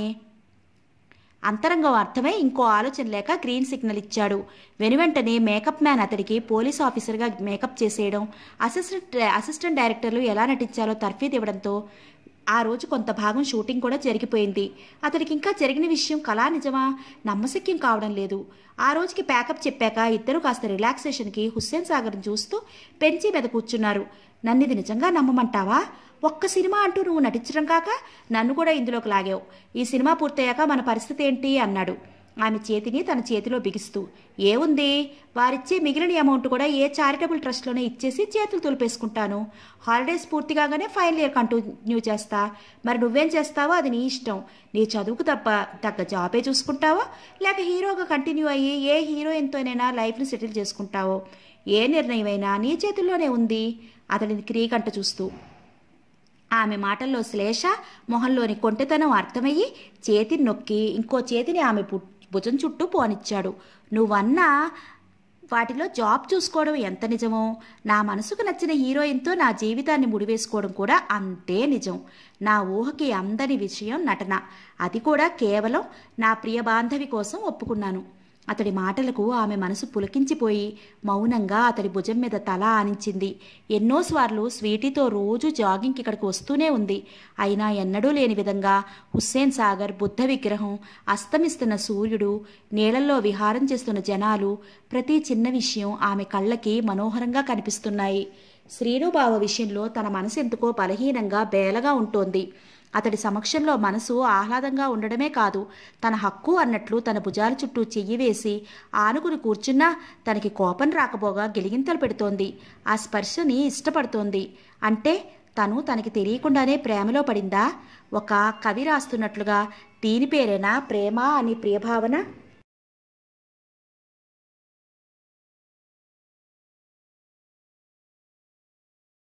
[SPEAKER 1] అంతరంగం అర్థమై ఇంకో ఆలోచన లేక గ్రీన్ సిగ్నల్ ఇచ్చాడు వెనువెంటనే మేకప్ మ్యాన్ అతడికి పోలీస్ ఆఫీసర్గా మేకప్ చేసేయడం అసిస్టెంట్ అసిస్టెంట్ డైరెక్టర్లు ఎలా నటించాలో తర్ఫీదు ఇవ్వడంతో ఆ రోజు కొంత భాగం షూటింగ్ కూడా జరిగిపోయింది అతడికి ఇంకా జరిగిన విషయం కళా నిజమా నమ్మశక్యం కావడం లేదు ఆ రోజుకి ప్యాకప్ చెప్పాక ఇద్దరు కాస్త రిలాక్సేషన్కి హుస్సేన్ సాగర్ని చూస్తూ పెంచి మీద కూర్చున్నారు నన్ను ఇది నిజంగా నమ్మమంటావా ఒక్క సినిమా అంటూ నువ్వు నటించడం కాక నన్ను కూడా ఇందులోకి లాగావు ఈ సినిమా పూర్తయ్యాక మన పరిస్థితి ఏంటి అన్నాడు ఆమె చేతిని తన చేతిలో బిగిస్తూ ఏముంది వారిచ్చే మిగిలిన అమౌంట్ కూడా ఏ చారిటబుల్ ట్రస్ట్లోనే ఇచ్చేసి చేతులు తులిపేసుకుంటాను హాలిడేస్ పూర్తి కాగానే ఫైనల్ ఇయర్ కంటిన్యూ చేస్తా మరి నువ్వేం చేస్తావో అది నీ ఇష్టం నీ చదువుకు తప్ప తగ్గ జాబే చూసుకుంటావో లేక హీరోగా కంటిన్యూ అయ్యి ఏ హీరోయిన్తోనైనా లైఫ్ని సెటిల్ చేసుకుంటావో ఏ నిర్ణయమైనా నీ చేతుల్లోనే ఉంది అతడిని క్రీకంట చూస్తూ ఆమె మాటల్లో శ్లేష మొహంలోని కొంటెతనం అర్థమయ్యి చేతిని నొక్కి ఇంకో చేతిని ఆమె పు- భుజం చుట్టూ పోనిచ్చాడు నువ్వన్నా వాటిలో జాబ్ చూసుకోవడం ఎంత నిజమో నా మనసుకు నచ్చిన హీరోయిన్తో నా జీవితాన్ని ముడివేసుకోవడం కూడా అంతే నిజం నా ఊహకి అందని విషయం నటన అది కూడా కేవలం నా ప్రియ బాంధవి కోసం ఒప్పుకున్నాను అతడి మాటలకు ఆమె మనసు పులకించిపోయి మౌనంగా అతడి భుజం మీద తల ఆనించింది ఎన్నోసార్లు స్వీటీతో రోజు జాగింగ్కి ఇక్కడికి వస్తూనే ఉంది అయినా ఎన్నడూ లేని విధంగా హుస్సేన్ సాగర్ బుద్ధ విగ్రహం అస్తమిస్తున్న సూర్యుడు నీళ్లలో విహారం చేస్తున్న జనాలు ప్రతి చిన్న విషయం ఆమె కళ్ళకి మనోహరంగా కనిపిస్తున్నాయి శ్రీనుబావ విషయంలో తన మనసు ఎందుకో బలహీనంగా బేలగా ఉంటోంది అతడి సమక్షంలో మనసు ఆహ్లాదంగా ఉండడమే కాదు తన హక్కు అన్నట్లు తన భుజాల చుట్టూ చెయ్యి వేసి ఆనుకుని కూర్చున్నా తనకి కోపం రాకపోగా గిలిగింతలు పెడుతోంది ఆ స్పర్శని ఇష్టపడుతోంది అంటే తను తనకి తెలియకుండానే ప్రేమలో పడిందా ఒక కవి రాస్తున్నట్లుగా దీని పేరేనా ప్రేమ అని ప్రియభావన